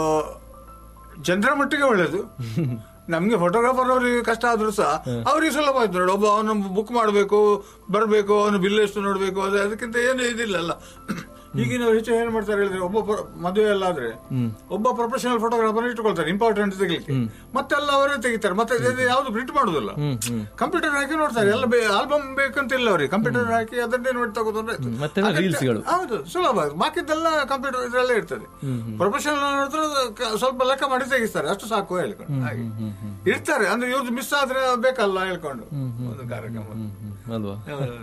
ಜನರ ಮಟ್ಟಿಗೆ ಒಳ್ಳೇದು ನಮ್ಗೆ ಫೋಟೋಗ್ರಾಫರ್ ಅವರಿಗೆ ಕಷ್ಟ ಆದ್ರೂ ಸಹ ಅವ್ರಿಗೆ ಸುಲಭ ಆಯ್ತು ನೋಡಿ ಒಬ್ಬ ಅವನು ಬುಕ್ ಮಾಡಬೇಕು ಬರಬೇಕು ಅವನು ಬಿಲ್ ಎಷ್ಟು ನೋಡಬೇಕು ಅದು ಅದಕ್ಕಿಂತ ಏನು ಇದಿಲ್ಲಲ್ಲ ಈಗಿನ ಹೆಚ್ಚು ಏನ್ ಮಾಡ್ತಾರೆ ಹೇಳಿದ್ರೆ ಒಬ್ಬ ಪ್ರ- ಮದುವೆ ಎಲ್ಲ ಆದ್ರೆ ಒಬ್ಬ ಪ್ರೊಫೆಷನಲ್ ಫೋಟೋಗ್ರಾಫರ್ ಇಟ್ಕೊಳ್ತಾರೆ ಇಂಪಾರ್ಟೆಂಟ್ ತೆಗಿಲಿಕ್ಕೆ ಮತ್ತೆಲ್ಲ ಅವರೇ ತೆಗಿತಾರೆ ಮತ್ತೆ ಇದು ಯಾವ್ದು ಪ್ರಿಂಟ್ ಮಾಡುದಿಲ್ಲ ಕಂಪ್ಯೂಟರ್ ಹಾಕಿ ನೋಡ್ತಾರೆ ಎಲ್ಲ ಆಲ್ಬಮ್ ಬೇಕಂತ ಇಲ್ಲ ಅವ್ರಿಗೆ ಕಂಪ್ಯೂಟರ್ ಹಾಕಿ ಅದನ್ನೇ ನೋಡಿ ತಗೋದು ಅಂದ್ರೆ ಆಯ್ತು. ಮತ್ತೆಲ್ಲ ಅಗತ್ಯ- reelsಗಳು. ಹೌದು ಸುಲಭ ಬಾಕಿದ್ದೆಲ್ಲ ಕಂಪ್ಯೂಟರ್ ಇದ್ರಲ್ಲೇ ಇರ್ತದೆ ಪ್ರೊಫೆಷನಲ್ ನೋಡಿದ್ರೆ ಕ- ಸ್ವಲ್ಪ ಲೆಕ್ಕ ಮಾಡಿ ತೆಗಿಸ್ತಾರೆ ಅಷ್ಟು ಸಾಕು ಹೇಳ್ಕೊಂಡು ಹಾಗೆ ಇರ್ತಾರೆ ಅಂದ್ರೆ ಇವ್ರದ್ದು ಮಿಸ್ ಆದ್ರೆ ಬೇಕಲ್ಲ ಹೇಳ್ಕೊಂಡು ಒಂದು ಕಾರ್ಯಕ್ರಮ ಹ್ಮ್, ಅಲ್ವಾ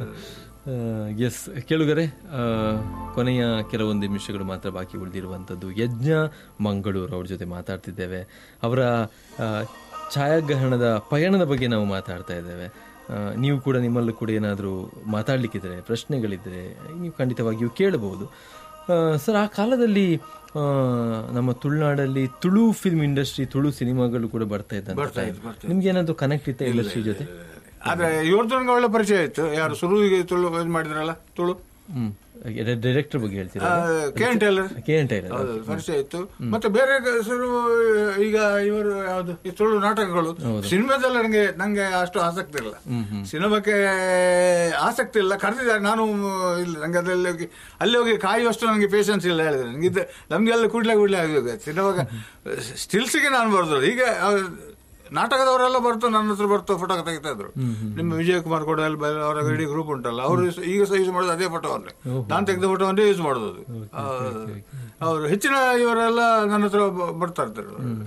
ಎಸ್ ಕೇಳುಗರೆ ಆ, ಕೊನೆಯ ಕೆಲವೊಂದು ನಿಮಿಷಗಳು ಮಾತ್ರ ಬಾಕಿ ಉಳಿದಿರುವಂಥದ್ದು ಯಜ್ಞ ಮಂಗಳೂರು ಅವ್ರ ಜೊತೆ ಮಾತಾಡ್ತಿದ್ದೇವೆ ಅವರ ಆ, ಛಾಯಾಗ್ರಹಣದ ಪಯಣದ ಬಗ್ಗೆ ನಾವು ಮಾತಾಡ್ತಾ ಇದ್ದೇವೆ ಆ, ನೀವು ಕೂಡ ನಿಮ್ಮಲ್ಲೂ ಕೂಡ ಏನಾದರೂ ಮಾತಾಡ್ಲಿಕ್ಕಿದ್ರೆ ಪ್ರಶ್ನೆಗಳಿದ್ರೆ ನೀವು ಖಂಡಿತವಾಗಿಯೂ ಕೇಳಬಹುದು ಆ, ಸರ್ ಆ ಕಾಲದಲ್ಲಿ ಆ, ನಮ್ಮ ತುಳುನಾಡಲ್ಲಿ ತುಳು ಫಿಲ್ಮ್ ಇಂಡಸ್ಟ್ರಿ ತುಳು ಸಿನಿಮಾಗಳು ಕೂಡ ಬರ್ತಾ ಇದ್ದಂತೆ ಬರ್ತಾ ಇತ್ತು, ಬರ್ತಾ ನಿಮ್ಗೆ ಏನಾದ್ರು ಕನೆಕ್ಟ್ ಇತ್ತ ಇಂಡಸ್ಟ್ರಿ ಜೊತೆ ಆದ್ರೆ ಇವ್ರದ್ದು ನನಗೆ ಒಳ್ಳೆ ಪರಿಚಯ ಆಯ್ತು ಯಾರು ಸುರುವಿಗೆ ತುಳು ಇದು ಮಾಡಿದ್ರಲ್ಲ ತುಳು ಹ್ಮ್ ಡೈರೆಕ್ಟರ್ ಬಗ್ಗೆ ಹೇಳ್ತೀರಾ K N Tailor K N Tailor ಹೌದು ಪರಿಚಯ ಇತ್ತು ಮತ್ತೆ ಬೇರೆ ಹೆಸರು ಈಗ ಇವರು ಯಾವುದು ಈ ತುಳು ನಾಟಕಗಳು ಸಿನಿಮಾದಲ್ಲಿ ನನಗೆ ನಂಗೆ ಅಷ್ಟು ಆಸಕ್ತಿ ಇಲ್ಲ ಸಿನಿಮಾಕ್ಕೆ ಆಸಕ್ತಿ ಇಲ್ಲ ಕರೆದಿದ್ದಾರೆ ನಾನು ಇಲ್ಲ ನಂಗೆ ಅದರಲ್ಲಿ ಹೋಗಿ ಅಲ್ಲಿ ಹೋಗಿ ಕಾಯುವಷ್ಟು ನನಗೆ ಪೇಷನ್ಸ್ ಇಲ್ಲ ಹೇಳಿದ್ರೆ ನನಗೆ ಇದು ನಮ್ಗೆಲ್ಲ ಕೂಡ್ಲೆ ಕೂಡ್ಲೆ ಆಗಿ ಸಿನಿಮಾಗ ಸ್ಟಿಲ್ಸ್ಗೆ ನಾನು ಬರ್ದು ಈಗ ನಾಟಕದವರೆಲ್ಲ ಬರ್ತು ನನ್ನ ಹತ್ರ ಬರ್ತು ಫೋಟೋ ತೆಗಿತಾ ಇದ್ರು ನಿಮ್ಮ ವಿಜಯ್ ಕುಮಾರ್ ಕೂಡ ಅಲ್ಲಿ ಬೇರೆ ಅವರ ಇಡೀ ಗ್ರೂಪ್ ಉಂಟಲ್ಲ ಅವರು ಈಗ ಸಹ ಯೂಸ್ ಮಾಡೋದು ಅದೇ ಫೋಟೋವನ್ನೇ ನಾನು ತೆಗೆದ ಫೋಟೋವನ್ನೇ ಯೂಸ್ ಮಾಡೋದು ಅದು. ಆ, ಅವರು ಹೆಚ್ಚಿನ ಇವರೆಲ್ಲ ನನ್ನ ಹತ್ರ ಬ- ಬರ್ತಾ ಇರ್ತಾರೆ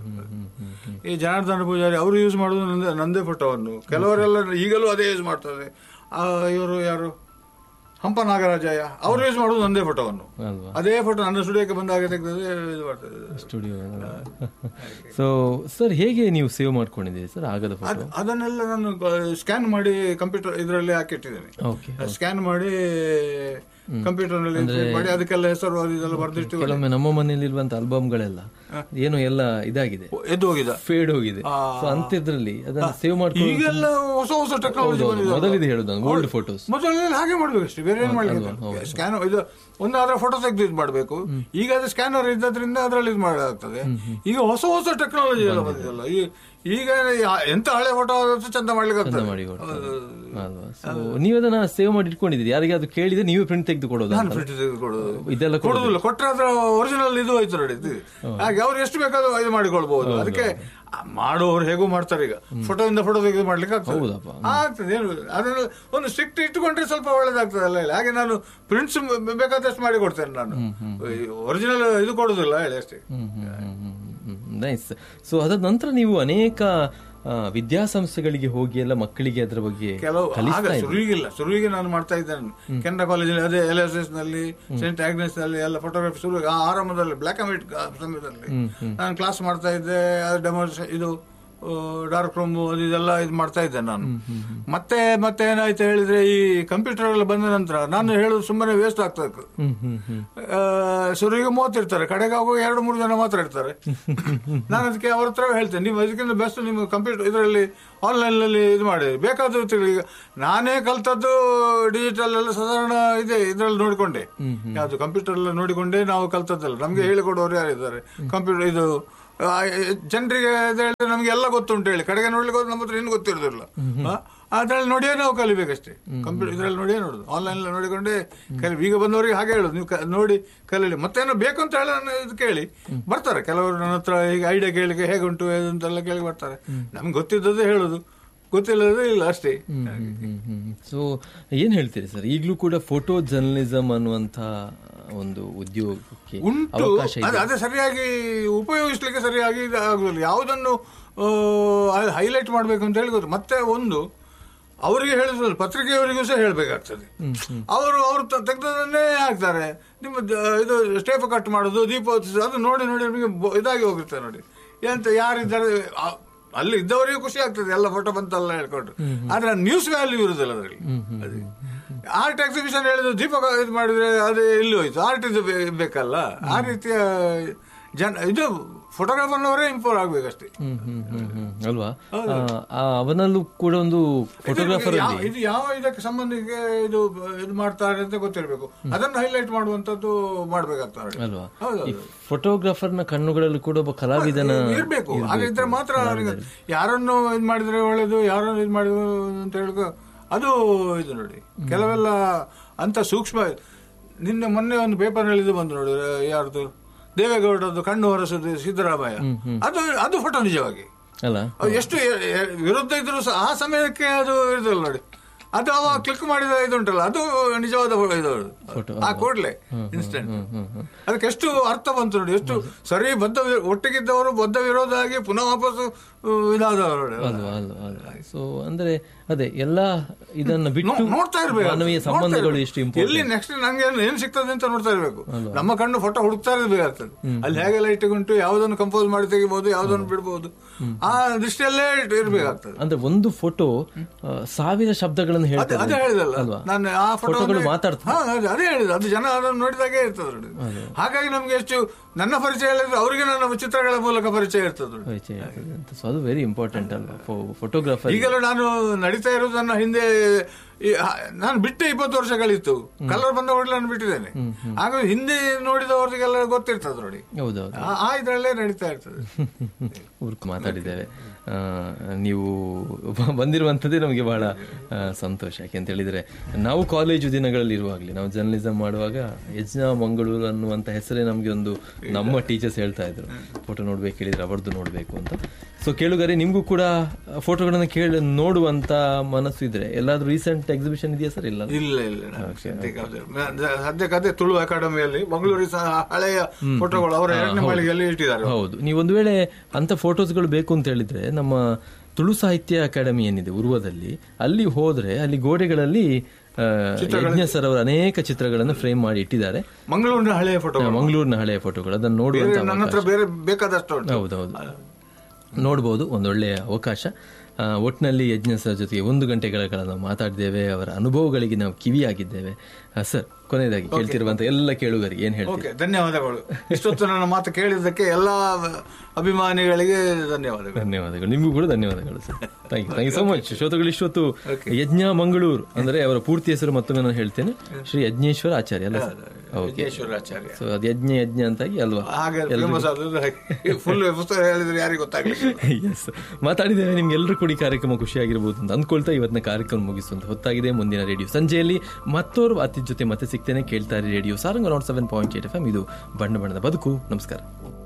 ಈ ಜನಾರ್ದನ ಪೂಜಾರಿ ಅವರು ಯೂಸ್ ಮಾಡೋದು ನಂದೇ ನಂದೇ ಫೋಟೋವನ್ನು ಕೆಲವರೆಲ್ಲ ಈಗಲೂ ಅದೇ ಯೂಸ್ ಮಾಡ್ತಾರೆ ಆ, ಇವರು ಯಾರು ಹಂಪ ನಾಗರಾಜಯ್ಯ ಅವರು ಯೂಸ್ ಮಾಡೋದು ನಂದೇ ಫೋಟೋವನ್ನು ಅಲ್ವಾ ಅದೇ ಫೋಟೋ ನನ್ನ ಸ್ಟುಡಿಯೋಕ್ಕೆ ಬಂದಾಗ ತೆಗೆದದೇ ಇದು ಮಾಡ್ತಾರೆ ಸ್ಟುಡಿಯೋ ಸೊ ಸರ್ ಹೇಗೆ ನೀವು ಸೇವ್ ಮಾಡ್ಕೊಂಡಿದ್ದೀರಿ ಸರ್ ಆಗದ ಫೋಟೋ ಅದ್- ಅದನ್ನೆಲ್ಲ ನಾನು ಸ್ಕ್ಯಾನ್ ಮಾಡಿ ಕಂಪ್ಯೂಟರ್ ಇದರಲ್ಲಿ ಹಾಕಿಟ್ಟಿದ್ದೇನೆ ಓಕೆ ಸ್ಕ್ಯಾನ್ ಮಾಡಿ ಕಂಪ್ಯೂಟರ್ ನಲ್ಲಿ ಇನ್ಸರ್ಟ್ ಮಾಡಿ ಅದಕ್ಕೆಲ್ಲ ಹೆಸರು ಅದು ಇದೆಲ್ಲ ಬರ್ದಿಟ್ಟು ಕೆಲವೊಮ್ಮೆ ನಮ್ಮ ಮನೆಯಲ್ಲಿ ಇರುವಂತ ಆಲ್ಬಮ್ಗಳೆಲ್ಲ ಏನು ಎಲ್ಲ ಇದಾಗಿದೆ ಎದ್ದು ಹೋಗಿದ ಫೇಡ್ ಹೋಗಿದೆ ಸೊ ಅಂತಿದ್ರಲ್ಲಿ ಅದನ್ನ ಸೇವ್ ಮಾಡ್ಕೊಂಡು ಈಗೆಲ್ಲ ಹೊಸ ಹೊಸ ಟೆಕ್ನಾಲಜಿ ಬಂದಿದೆ ಮೊದಲಿದೆ ಹೇಳುದು ನಾನು ಓಲ್ಡ್ ಫೋಟೋಸ್ ಮೊದಲನೇ ಹಾಗೆ ಮಾಡ್ಬೇಕು ಅಷ್ಟೇ ಬೇರೆ ಏನ್ ಮಾಡ್ಲಿಕ್ಕೆ ಸ್ಕ್ಯಾನ್ ಇದು ಒಂದು ಅದರ ಫೋಟೋ ತೆಗೆದು ಇದು ಮಾಡಬೇಕು ಈಗ ಅದು ಸ್ಕ್ಯಾನರ್ ಇದ್ದದ್ರಿಂದ ಅದರಲ್ಲಿ ಇದು ಮಾಡಾಗ್ತದೆ ಈಗ ಹೊಸ ಹೊಸ ಟೆಕ್ನಾಲಜಿ ಎಲ್ಲ ಬಂದಿದೆಲ್ಲ ಈ ಈಗ ಯಾ- ಎಂತ ಹಳೆ ಫೋಟೋ ಚಂದ ಮಾಡ್ಲಿಕ್ಕೆ ಆಗ್ತದೆ ಮಾಡಿ ಕೊಡ್ತಾರೆ ಅಲ್ವಾ ಸೊ ನೀವು ಅದನ್ನ ಸೇವ್ ಮಾಡಿ ಇಟ್ಕೊಂಡಿದ್ದೀರಿ ಯಾರಿಗೆ ಅದು ಕೇಳಿದ್ರೆ ನೀವೇ ಪ್ರಿಂಟ್ ತೆಗೆದು ಕೊಡೋದು ನಾನು ಪ್ರಿಂಟ್ ತೆಗೆದು ಕೊಡೋದು ಇದೆಲ್ಲ ಕೊಡುದಿಲ್ಲ ಕೊಟ್ಟರೆ ಅದ್ರ ಒರಿಜಿನಲ್ ಇದು ಹೋಯ್ತು ನೋಡಿ ಇದು. ಹಾಗೆ ಅವ್ರು ಎಷ್ಟು ಬೇಕಾದ್ರೂ ಇದು ಮಾಡಿಕೊಳ್ಬಹುದು ಅದಕ್ಕೆ ಆ ಮಾಡೋರು ಹೇಗೂ ಮಾಡ್ತಾರೆ ಈಗ ಫೋಟೋ ಇಂದ ಫೋಟೋ ತೆಗೆದು ಮಾಡ್ಲಿಕ್ಕೆ ಆಗ್ತದೆ ಹೌದಪ್ಪ. ಆಗ್ತದೆ ಏನು ಅದನ್ನ ಒಂದು ಸ್ಟ್ರಿಕ್ಟ್ ಇಟ್ಟುಕೊಂಡ್ರೆ ಸ್ವಲ್ಪ ಒಳ್ಳೇದಾಗ್ತದೆ ಅಲ್ಲ ಹೇಳಿ ಹಾಗೆ ನಾನು ಪ್ರಿಂಟ್ಸ್ ಬೇಕಾದಷ್ಟು ಮಾಡಿ ಕೊಡ್ತೇನೆ ನಾನು ಒರಿಜಿನಲ್ ಇದು ಕೊಡುದಿಲ್ಲ ಹೇಳಿ ಅಷ್ಟೇ ನೈಸ್ ಸೊ ಅದಾದ ನಂತರ ನೀವು ಅನೇಕ ಆ, ವಿದ್ಯಾಸಂಸ್ಥೆಗಳಿಗೆ ಹೋಗಿ ಎಲ್ಲ ಮಕ್ಕಳಿಗೆ ಅದರ ಬಗ್ಗೆ ಕೆಲವು ಆಗ ಕಲಿಸ್ತಾ ಇದ್ದೀರಿ ಶುರುವಿಗಿಲ್ಲ ಶುರುವಿಗೆ ನಾನು ಮಾಡ್ತಾ ಇದ್ದೇನೆ ಕೆನಡಾ ಕಾಲೇಜಲ್ಲಿ ಅದೇ ಎಲ್ ಎಸ್ ಎಸ್ ನಲ್ಲಿ ಸೆಂಟ್ ಆಗ್ನೆಸ್ ನಲ್ಲಿ ಎಲ್ಲ ಫೋಟೋಗ್ರಫಿ ಶುರು ಆ ಆರಂಭದಲ್ಲಿ ಬ್ಲಾಕ್ ಅಂಡ್ ವೈಟ್ ಸಮಯದಲ್ಲಿ ನಾನು ಕ್ಲಾಸ್ ಮಾಡ್ತಾ ಇದ್ದೆ ಡೆಮೋ ಇದು ಡಾರ್ಕ್ ರೂಮ್ ಅದು ಇದೆಲ್ಲ ಇದು ಮಾಡ್ತಾ ಇದ್ದೆ ನಾನು ಮತ್ತೆ ಮತ್ತೆ ಏನಾಯ್ತು ಹೇಳಿದ್ರೆ ಈ ಕಂಪ್ಯೂಟರ್ ಎಲ್ಲ ಬಂದ ನಂತರ ನಾನು ಹೇಳೋದು ಸುಮ್ಮನೆ ವೇಸ್ಟ್ ಆಗ್ತದೆ ಹ್ಮ್ ಹ್ಮ್ ಹ್ಮ್ ಆ, ಶುರುವಿಗೆ ಮೂವತ್ತಿರ್ತಾರೆ ಕಡೆಗೆ ಆಗುವ ಎರಡು ಮೂರು ಜನ ಮಾತ್ರ ಇರ್ತಾರೆ ನಾನು ಅದಕ್ಕೆ ಅವ್ರ ಹತ್ರ ಹೇಳ್ತೇನೆ ನೀವು ಅದಕ್ಕಿಂತ ಬೆಸ್ಟ್ ನಿಮ್ಮ ಕಂಪ್ಯೂಟರ್ ಇದರಲ್ಲಿ ಆನ್ಲೈನ್ ನಲ್ಲಿ ಇದು ಮಾಡಿ ಬೇಕಾದ ಈಗ ನಾನೇ ಕಲ್ತದ್ದು ಡಿಜಿಟಲ್ ಎಲ್ಲ ಸಾಧಾರಣ ಇದೆ ಇದರಲ್ಲಿ ನೋಡಿಕೊಂಡೆ ಯಾವುದು ಕಂಪ್ಯೂಟರ್ ಎಲ್ಲ ನೋಡಿಕೊಂಡೇ ನಾವು ಕಲ್ತದ್ದಲ್ಲ ನಮ್ಗೆ ಹೇಳಿಕೊಡೋರು ಯಾರಿದ್ದಾರೆ ಕಂಪ್ಯೂಟರ್ ಇದು ಆ, ಜನರಿಗೆ ಇದು ಹೇಳಿದ್ರೆ ನಮ್ಗೆ ಎಲ್ಲ ಗೊತ್ತುಂಟು ಹೇಳಿ ಕಡೆಗೆ ನೋಡ್ಲಿಕ್ಕೆ ಹೋದ್ರೆ ನಮ್ಮ ಹತ್ರ ಏನು ಗೊತ್ತಿರೋದಿಲ್ಲ ಆ, ಅದ್ರಲ್ಲಿ ನೋಡಿಯೇ ನಾವು ಕಲಿಬೇಕಷ್ಟೇ ಕಂಪ್ಯೂಟರ್ ಇದ್ರಲ್ಲಿ ನೋಡಿಯೇ ನೋಡುದು ಆನ್ಲೈನ್ ನೋಡಿಕೊಂಡೇ ಕಲಿ ಈಗ ಬಂದವರಿಗೆ ಹಾಗೆ ಹೇಳುದು ನೀವು ಕ- ನೋಡಿ ಕಲೀಲಿ ಮತ್ತೇನೋ ಬೇಕು ಅಂತ ಹೇಳಿ ನಾನು ಇದು ಕೇಳಿ ಬರ್ತಾರೆ ಕೆಲವರು ನನ್ನ ಹತ್ರ ಈಗ ಐಡಿಯಾ ಕೇಳಿಕೆ ಹೇಗುಂಟು ಹೇಗೆ ಅಂತೆಲ್ಲ ಕೇಳಿ ಬರ್ತಾರೆ ನಮ್ಗೆ ಗೊತ್ತಿದ್ದದೇ ಹೇಳುದು ಗೊತ್ತಿಲ್ಲದೇ ಇಲ್ಲ ಅಷ್ಟೇ ಸೊ ಏನ್ ಹೇಳ್ತೀರಿ ಸರ್ ಈಗಲೂ ಕೂಡ ಫೋಟೋ ಜರ್ನಲಿಸಂ ಅನ್ನುವಂತ ಒಂದು ಉದ್ಯೋಗಕ್ಕೆ ಉಂಟು ಅವಕಾಶ ಅದು ಇದೆ ಅದೇ ಸರಿಯಾಗಿ ಉಪಯೋಗಿಸ್ಲಿಕ್ಕೆ ಸರಿಯಾಗಿ ಇದು ಆಗುದಿಲ್ಲ ಯಾವುದನ್ನು ಹೈಲೈಟ್ ಮಾಡಬೇಕು ಅಂತ ಹೇಳಿ ಗೊತ್ತು ಮತ್ತೆ ಒಂದು ಅವರಿಗೆ ಹೇಳಿದ್ರು ಪತ್ರಿಕೆಯವರಿಗೂ ಸಹ ಹೇಳಬೇಕಾಗ್ತದೆ ಅವರು ಅವರು ತೆಗೆದನ್ನೇ ಹಾಕ್ತಾರೆ ನಿಮ್ಮ ದ- ಇದು ಸ್ಟೇಪ್ ಕಟ್ ಮಾಡೋದು ದೀಪ ಹೊತ್ತಿಸೋದು ಅದು ನೋಡಿ ನೋಡಿ ನಮಗೆ ಬೊ- ಇದಾಗಿ ಹೋಗುತ್ತೆ ನೋಡಿ ಎಂತ ಯಾರಿದ್ದಾರೆ ಆ- ಅಲ್ಲಿ ಇದ್ದವರಿಗೂ ಖುಷಿ ಆಗ್ತದೆ ಎಲ್ಲ ಫೋಟೋ ಬಂತಲ್ಲ ಹೇಳ್ಕೊಂಡು ಆದ್ರೆ ನ್ಯೂಸ್ ವ್ಯಾಲ್ಯೂ ಇರುದಿಲ್ಲ ಅದರಲ್ಲಿ ಅದೇ ಆರ್ಟ್ ಎಕ್ಸಿಬಿಷನ್ ಹೇಳಿದ್ರು ದೀಪ ಇದು ಮಾಡಿದ್ರೆ ಅದು ಎಲ್ಲಿ ಹೋಯ್ತು ಆರ್ಟ್ ಇದು ಬೇ- ಬೇಕಲ್ಲ ಆ ರೀತಿಯ ಜನ ಇದು ಫೋಟೋಗ್ರಾಫರ್ನವರೇ ಇಂಪ್ರೂವ್ ಆಗ್ಬೇಕಷ್ಟೇ ಹ್ಮ್ ಹ್ಮ್ ಹ್ಮ್ ಹ್ಮ್ ಅಲ್ವಾ ಆ, ಆ, ಅವನಲ್ಲೂ ಕೂಡ ಒಂದು ಫೋಟೋಗ್ರಾಫರ್ ಇದು ಯಾವ- ಅಲ್ಲಿ ಇದು ಯಾವ ಇದಕ್ಕೆ ಸಂಬಂಧಿಗೆ ಇದು ಇದು ಮಾಡ್ತಾರೆ ಅಂತ ಗೊತ್ತಿರಬೇಕು ಅದನ್ನು ಹೈಲೈಟ್ ಮಾಡುವಂತದ್ದು ಮಾಡ್ಬೇಕಾಗ್ತದೆ ಅಲ್ವಾ ಹೌದು, ಈ ಫೋಟೋಗ್ರಾಫರ್ನ ಕಣ್ಣುಗಳಲ್ಲಿ ಕೂಡ ಒಬ್ಬ ಕಲಾವಿದನ ಇರ್ಬೇಕು ಹಾಗೆ ಇದ್ರೆ ಮಾತ್ರ ಅವರಿಗೆ ಯಾರನ್ನು ಇದು ಮಾಡಿದ್ರೆ ಒಳ್ಳೇದು ಯಾರನ್ನು ಇದು ಮಾಡಿದ್ರು ಅಂತ ಹೇಳುವ ಅದು ಇದು ನೋಡಿ ಕೆಲವೆಲ್ಲ ಅಂತ ಸೂಕ್ಷ್ಮ ನಿನ್ನೆ ಮೊನ್ನೆ ಒಂದು ಪೇಪರ್ ಇದು ಬಂದು ನೋಡಿ ಯಾರ್ದು ದೇವೇಗೌಡರದ್ದು ಕಣ್ಣು ಹೊರಸದು ಸಿದ್ದರಾಮಯ್ಯ ಅದು ಅದು ಫೋಟೋ ನಿಜವಾಗಿ ಅಲ್ಲ ಅದು ಎಷ್ಟು ಎ- ಎ- ವಿರುದ್ಧ ಇದ್ರು ಸಹ ಆ ಸಮಯಕ್ಕೆ ಅದು ಇರುದಿಲ್ಲ ನೋಡಿ ಅದು ಅವ ಕ್ಲಿಕ್ ಮಾಡಿದ ಇದು ಉಂಟಲ್ಲ ಅದು ನಿಜವಾದ ಫೋ- ಇದು Photo, ಆ ಕೂಡ್ಲೆ ಇನ್ಸ್ಟೆಂಟ್ ಅದಕ್ಕೆ ಎಷ್ಟು ಅರ್ಥ ಬಂತು ನೋಡಿ ಎಷ್ಟು ಸರಿ ಬದ್ಧ ವಿ- ಒಟ್ಟಿಗಿದ್ದವರು ಬದ್ಧ ವಿರೋಧ ಆಗಿ ಪುನಃ ವಾಪಸ್ ಇದಾದವರು ನೋಡಿ ಅಲ್ವಾ ಅಲ್ವಾ ಅಲ್ವಾ ಸೊ ಅಂದ್ರೆ ಅದೇ ಎಲ್ಲ ಇದನ್ನ ಬಿಟ್ಟು ನೋ- ನೋಡ್ತಾ ಇರ್ಬೇಕು ಮಾನವೀಯ ನೋಡ್ತಾ ಸಂಬಂಧಗಳು ಇರ್ಬೇಕು. ಎಷ್ಟು ಎಲ್ಲಿ ಇಂಪಾರ್ಟೆಂಟ್ ನೆಕ್ಸ್ಟ್ ನಂಗೆ ಏನ್- ಏನ್ ಸಿಗ್ತದೆ ಅಂತ ನೋಡ್ತಾ ಇರ್ಬೇಕು ನಮ್ಮ ಕಣ್ಣು ಫೋಟೋ ಹುಡುಕ್ತಾ ಇರ್ಬೇಕಾಗ್ತದೆ ಅಲ್ಲಿ ಹೇಗೆಲ್ಲ ಇಟ್ಟುಕೊಂಟು ಯಾವ್ದನ್ನು ಕಂಪೋಸ್ ಮಾಡಿ ತೆಗಿಬಹುದು ಯಾವ್ದನ್ನು ಬಿಡಬಹುದು ಆ ದೃಷ್ಟಿಯಲ್ಲೇ ಇಟ್- ಇರ್ಬೇಕಾಗ್ತದೆ ಅಂದ್ರೆ ಒಂದು ಫೋಟೋ ಸಾವಿರ ಶಬ್ದಗಳನ್ನು ಅದೇ ಹೇಳ್ತದೆ ಅದೇ ಹೇಳಿದಲ್ಲ ಅಲ್ವಾ ನಾನು ಆ ಫೋಟೋ ಫೋಟೋಗಳು ಮಾತಾಡ್ತದೆ ಹಾ ಅದೇ- ಅದೇ ಹೇಳಿದ ಅದು ಜನ ಅದನ್ನು ನೋಡಿದಾಗೆ ಇರ್ತದೆ ನೋಡಿ ಹಾಗಾಗಿ ನಮ್ಗೆ ಎಷ್ಟು ನನ್ನ ಪರಿಚಯ ಹೇಳಿದ್ರೆ ಅವರಿಗೆ ನನ್ನ ಚಿತ್ರಗಳ ಮೂಲಕ ಪರಿಚಯ ಇರ್ತದೆ ನೋಡಿ. ಪರಿಚಯ ಇರ್ತದೆ ಅಂತ ಸೊ ಅದು ವೆರಿ ಇಂಪಾರ್ಟೆಂಟ್ ಅಲ್ವಾ ಫೋಟೋಗ್ರಾಫರ್ ಈಗಲೂ ನಾನು ನಡೀತಾ ಇರೋದು ನನ್ನ ಹಿಂದೆ ಈ ಹ- ನಾನು ಬಿಟ್ಟೆ ಇಪ್ಪತ್ತು ವರ್ಷ ಕಳೀತು ಕಲರ್ ಬಂದ ಕೂಡಲೇ ನಾನು ಬಿಟ್ಟಿದ್ದೇನೆ ಆಗ ಹಿಂದೆ ನೋಡಿದವರಿಗೆಲ್ಲ ಗೊತ್ತಿರ್ತದೆ ನೋಡಿ ಹೌದೌದು ಆ- ಆ ಇದ್ರಲ್ಲೇ ನಡೀತಾ ಇರ್ತದೆ ಊರ್ಕ್ ಮಾತಾಡಿದ್ದೇವೆ ಆ, ನೀವು ಬ- ಬಂದಿರುವಂಥದ್ದೇ ನಮಗೆ ಬಹಳ ಆ, ಸಂತೋಷ ಯಾಕೆ ಅಂತ ಹೇಳಿದ್ರೆ ನಾವು ಕಾಲೇಜು ದಿನಗಳಲ್ಲಿ ಇರುವಾಗಲೇ ನಾವು ಜರ್ನಲಿಸಮ್ ಮಾಡುವಾಗ ಯಜ್ಞ ಮಂಗಳೂರು ಅನ್ನುವಂಥ ಹೆಸರೇ ನಮಗೆ ಒಂದು ನಮ್ಮ ಟೀಚರ್ಸ್ ಹೇಳ್ತಾ ಇದ್ರು ಫೋಟೋ ನೋಡ್ಬೇಕು ಹೇಳಿದ್ರೆ ಅವರದ್ದು ನೋಡಬೇಕು ಅಂತ ಸೊ ಕೇಳುಗರೆ ನಿಮಗೂ ಕೂಡ ಫೋಟೋಗಳನ್ನು ಕೇಳಿ ನೋಡುವಂತ ಮನಸ್ಸು ಇದ್ರೆ ಎಲ್ಲಾದ್ರೂ ರೀಸೆಂಟ್ ಎಕ್ಸಿಬಿಷನ್ ಇದೆಯಾ ಸರ್ ಇಲ್ಲ ಇಲ್ಲ ಇಲ್ಲ ಸದ್ಯಕ್ಕೆ ಅದೇ. ನ- ಸದ್ಯಕ್ಕೆ ಅದೇ ತುಳು ಅಕಾಡೆಮಿಯಲ್ಲಿ ಮಂಗಳೂರಿಗೆ ಸಹ ಹಳೆಯ ಫೋಟೋಗಳು ಅವರ ಎರಡನೇ ಮಾಳಿಗೆಯಲ್ಲಿ ಇಟ್ಟಿದ್ದಾರೆ ಹೌದು ನೀವು ಒಂದು ವೇಳೆ ಅಂತ ಫೋಟೋಸ್ಗಳು ಬೇಕು ಅಂತ ಹೇಳಿದ್ರೆ ನಮ್ಮ ತುಳು ಸಾಹಿತ್ಯ ಅಕಾಡೆಮಿ ಏನಿದೆ ಉರ್ವದಲ್ಲಿ ಅಲ್ಲಿ ಹೋದ್ರೆ ಅಲ್ಲಿ ಗೋಡೆಗಳಲ್ಲಿ ಆ, ಯಜ್ಞ ಸರ್ ಅವರ ಅನೇಕ ಚಿತ್ರಗಳನ್ನು ಫ್ರೇಮ್ ಮಾಡಿ ಇಟ್ಟಿದ್ದಾರೆ ಮಂಗಳೂರಿನ ಹಳೆಯ ಫೋಟೋ ಆ, ಮಂಗಳೂರಿನ ಹಳೆಯ ಫೋಟೋಗಳು ಅದನ್ನು ನೋಡುವಂತ ನನ್ನ ಹತ್ರ ಬೇರೆ ಬೇಕಾದಷ್ಟು ಉಂಟು ಹೌದೌದು ನೋಡ್ಬೋದು ಒಂದೊಳ್ಳೆಯ ಅವಕಾಶ ಆ, ಒಟ್ನಲ್ಲಿ ಯಜ್ಞ ಸರ್ ಜೊತೆಗೆ ಒಂದು ಗಂಟೆಗಳ ಕಾಲ ನಾವು ಮಾತಾಡಿದ್ದೇವೆ ಅವರ ಅನುಭವಗಳಿಗೆ ನಾವು ಕಿವಿಯಾಗಿದ್ದೇವೆ ಆ, ಸರ್ ಕೊನೆಯದಾಗಿ ಕೇಳ್ತಿರುವಂತ ಎಲ್ಲ ಕೇಳುಗರಿಗೆ ಏನ್ ಹೇಳ್ತೀವಿ ಓಕೆ ಧನ್ಯವಾದಗಳು ಇಷ್ಟೊತ್ತು ನನ್ನ ಮಾತು ಕೇಳಿದ್ದಕ್ಕೆ ಎಲ್ಲಾ ಅಭಿಮಾನಿಗಳಿಗೆ ಧನ್ಯವಾದಗಳು ಧನ್ಯವಾದಗಳು ನಿಮಗೂ ಕೂಡ ಧನ್ಯವಾದಗಳು sir thank you thank you so much ಶ್ರೋತಗಳು ಇಷ್ಟೊತ್ತು ಯಜ್ಞ ಮಂಗಳೂರು ಅಂದ್ರೆ ಅವರ ಪೂರ್ತಿ ಹೆಸರು ಮತ್ತೊಮ್ಮೆ ನಾನು ಹೇಳ್ತೇನೆ ಶ್ರೀ ಯಜ್ಞೇಶ್ವರ ಆಚಾರ್ಯ ಅಲ್ಲ ಸರ್ ಓಕೆ ಯಜ್ಞೇಶ್ವರಾಚಾರ್ಯ ಸೊ ಅದು ಯಜ್ಞ ಯಜ್ಞ ಅಂತಾಗಿ ಅಲ್ವಾ ಹಾಗೆ ಫೇಮಸ್ ಆದದ್ದು ಫುಲ್ ಪುಸ್ತಕ ಹೇಳಿದ್ರೆ ಯಾರಿಗೂ ಗೊತ್ತಾಗ್ಲಿಲ್ಲ ಎಸ್ ಮಾತಾಡಿದ್ದೇವೆ ನಿಮ್ಗೆಲ್ಲರೂ ಕೂಡ ಈ ಕಾರ್ಯಕ್ರಮ ಖುಷಿಯಾಗಿರ್ಬೋದು ಅಂತ ಅಂದ್ಕೊಳ್ತಾ ಇವತ್ತಿನ ಕಾರ್ಯಕ್ರಮ ಮುಗಿಸುವಂತ ಹೊತ್ತಾಗಿದೆ ಮುಂದಿನ ರೇಡಿಯೋ ಸಂಜೆಯಲ್ಲಿ ಮತ್ತೋರ್ವ ಅತಿಥಿ ಜೊತೆ ಮತ್ತೆ ಸಿಗ್ತೇನೆ ಕೇಳ್ತಾರೆ radio Saranga nought seven point eight F M ಇದು ಬಣ್ಣ ಬಣ್ಣದ ಬದುಕು ನಮಸ್ಕಾರ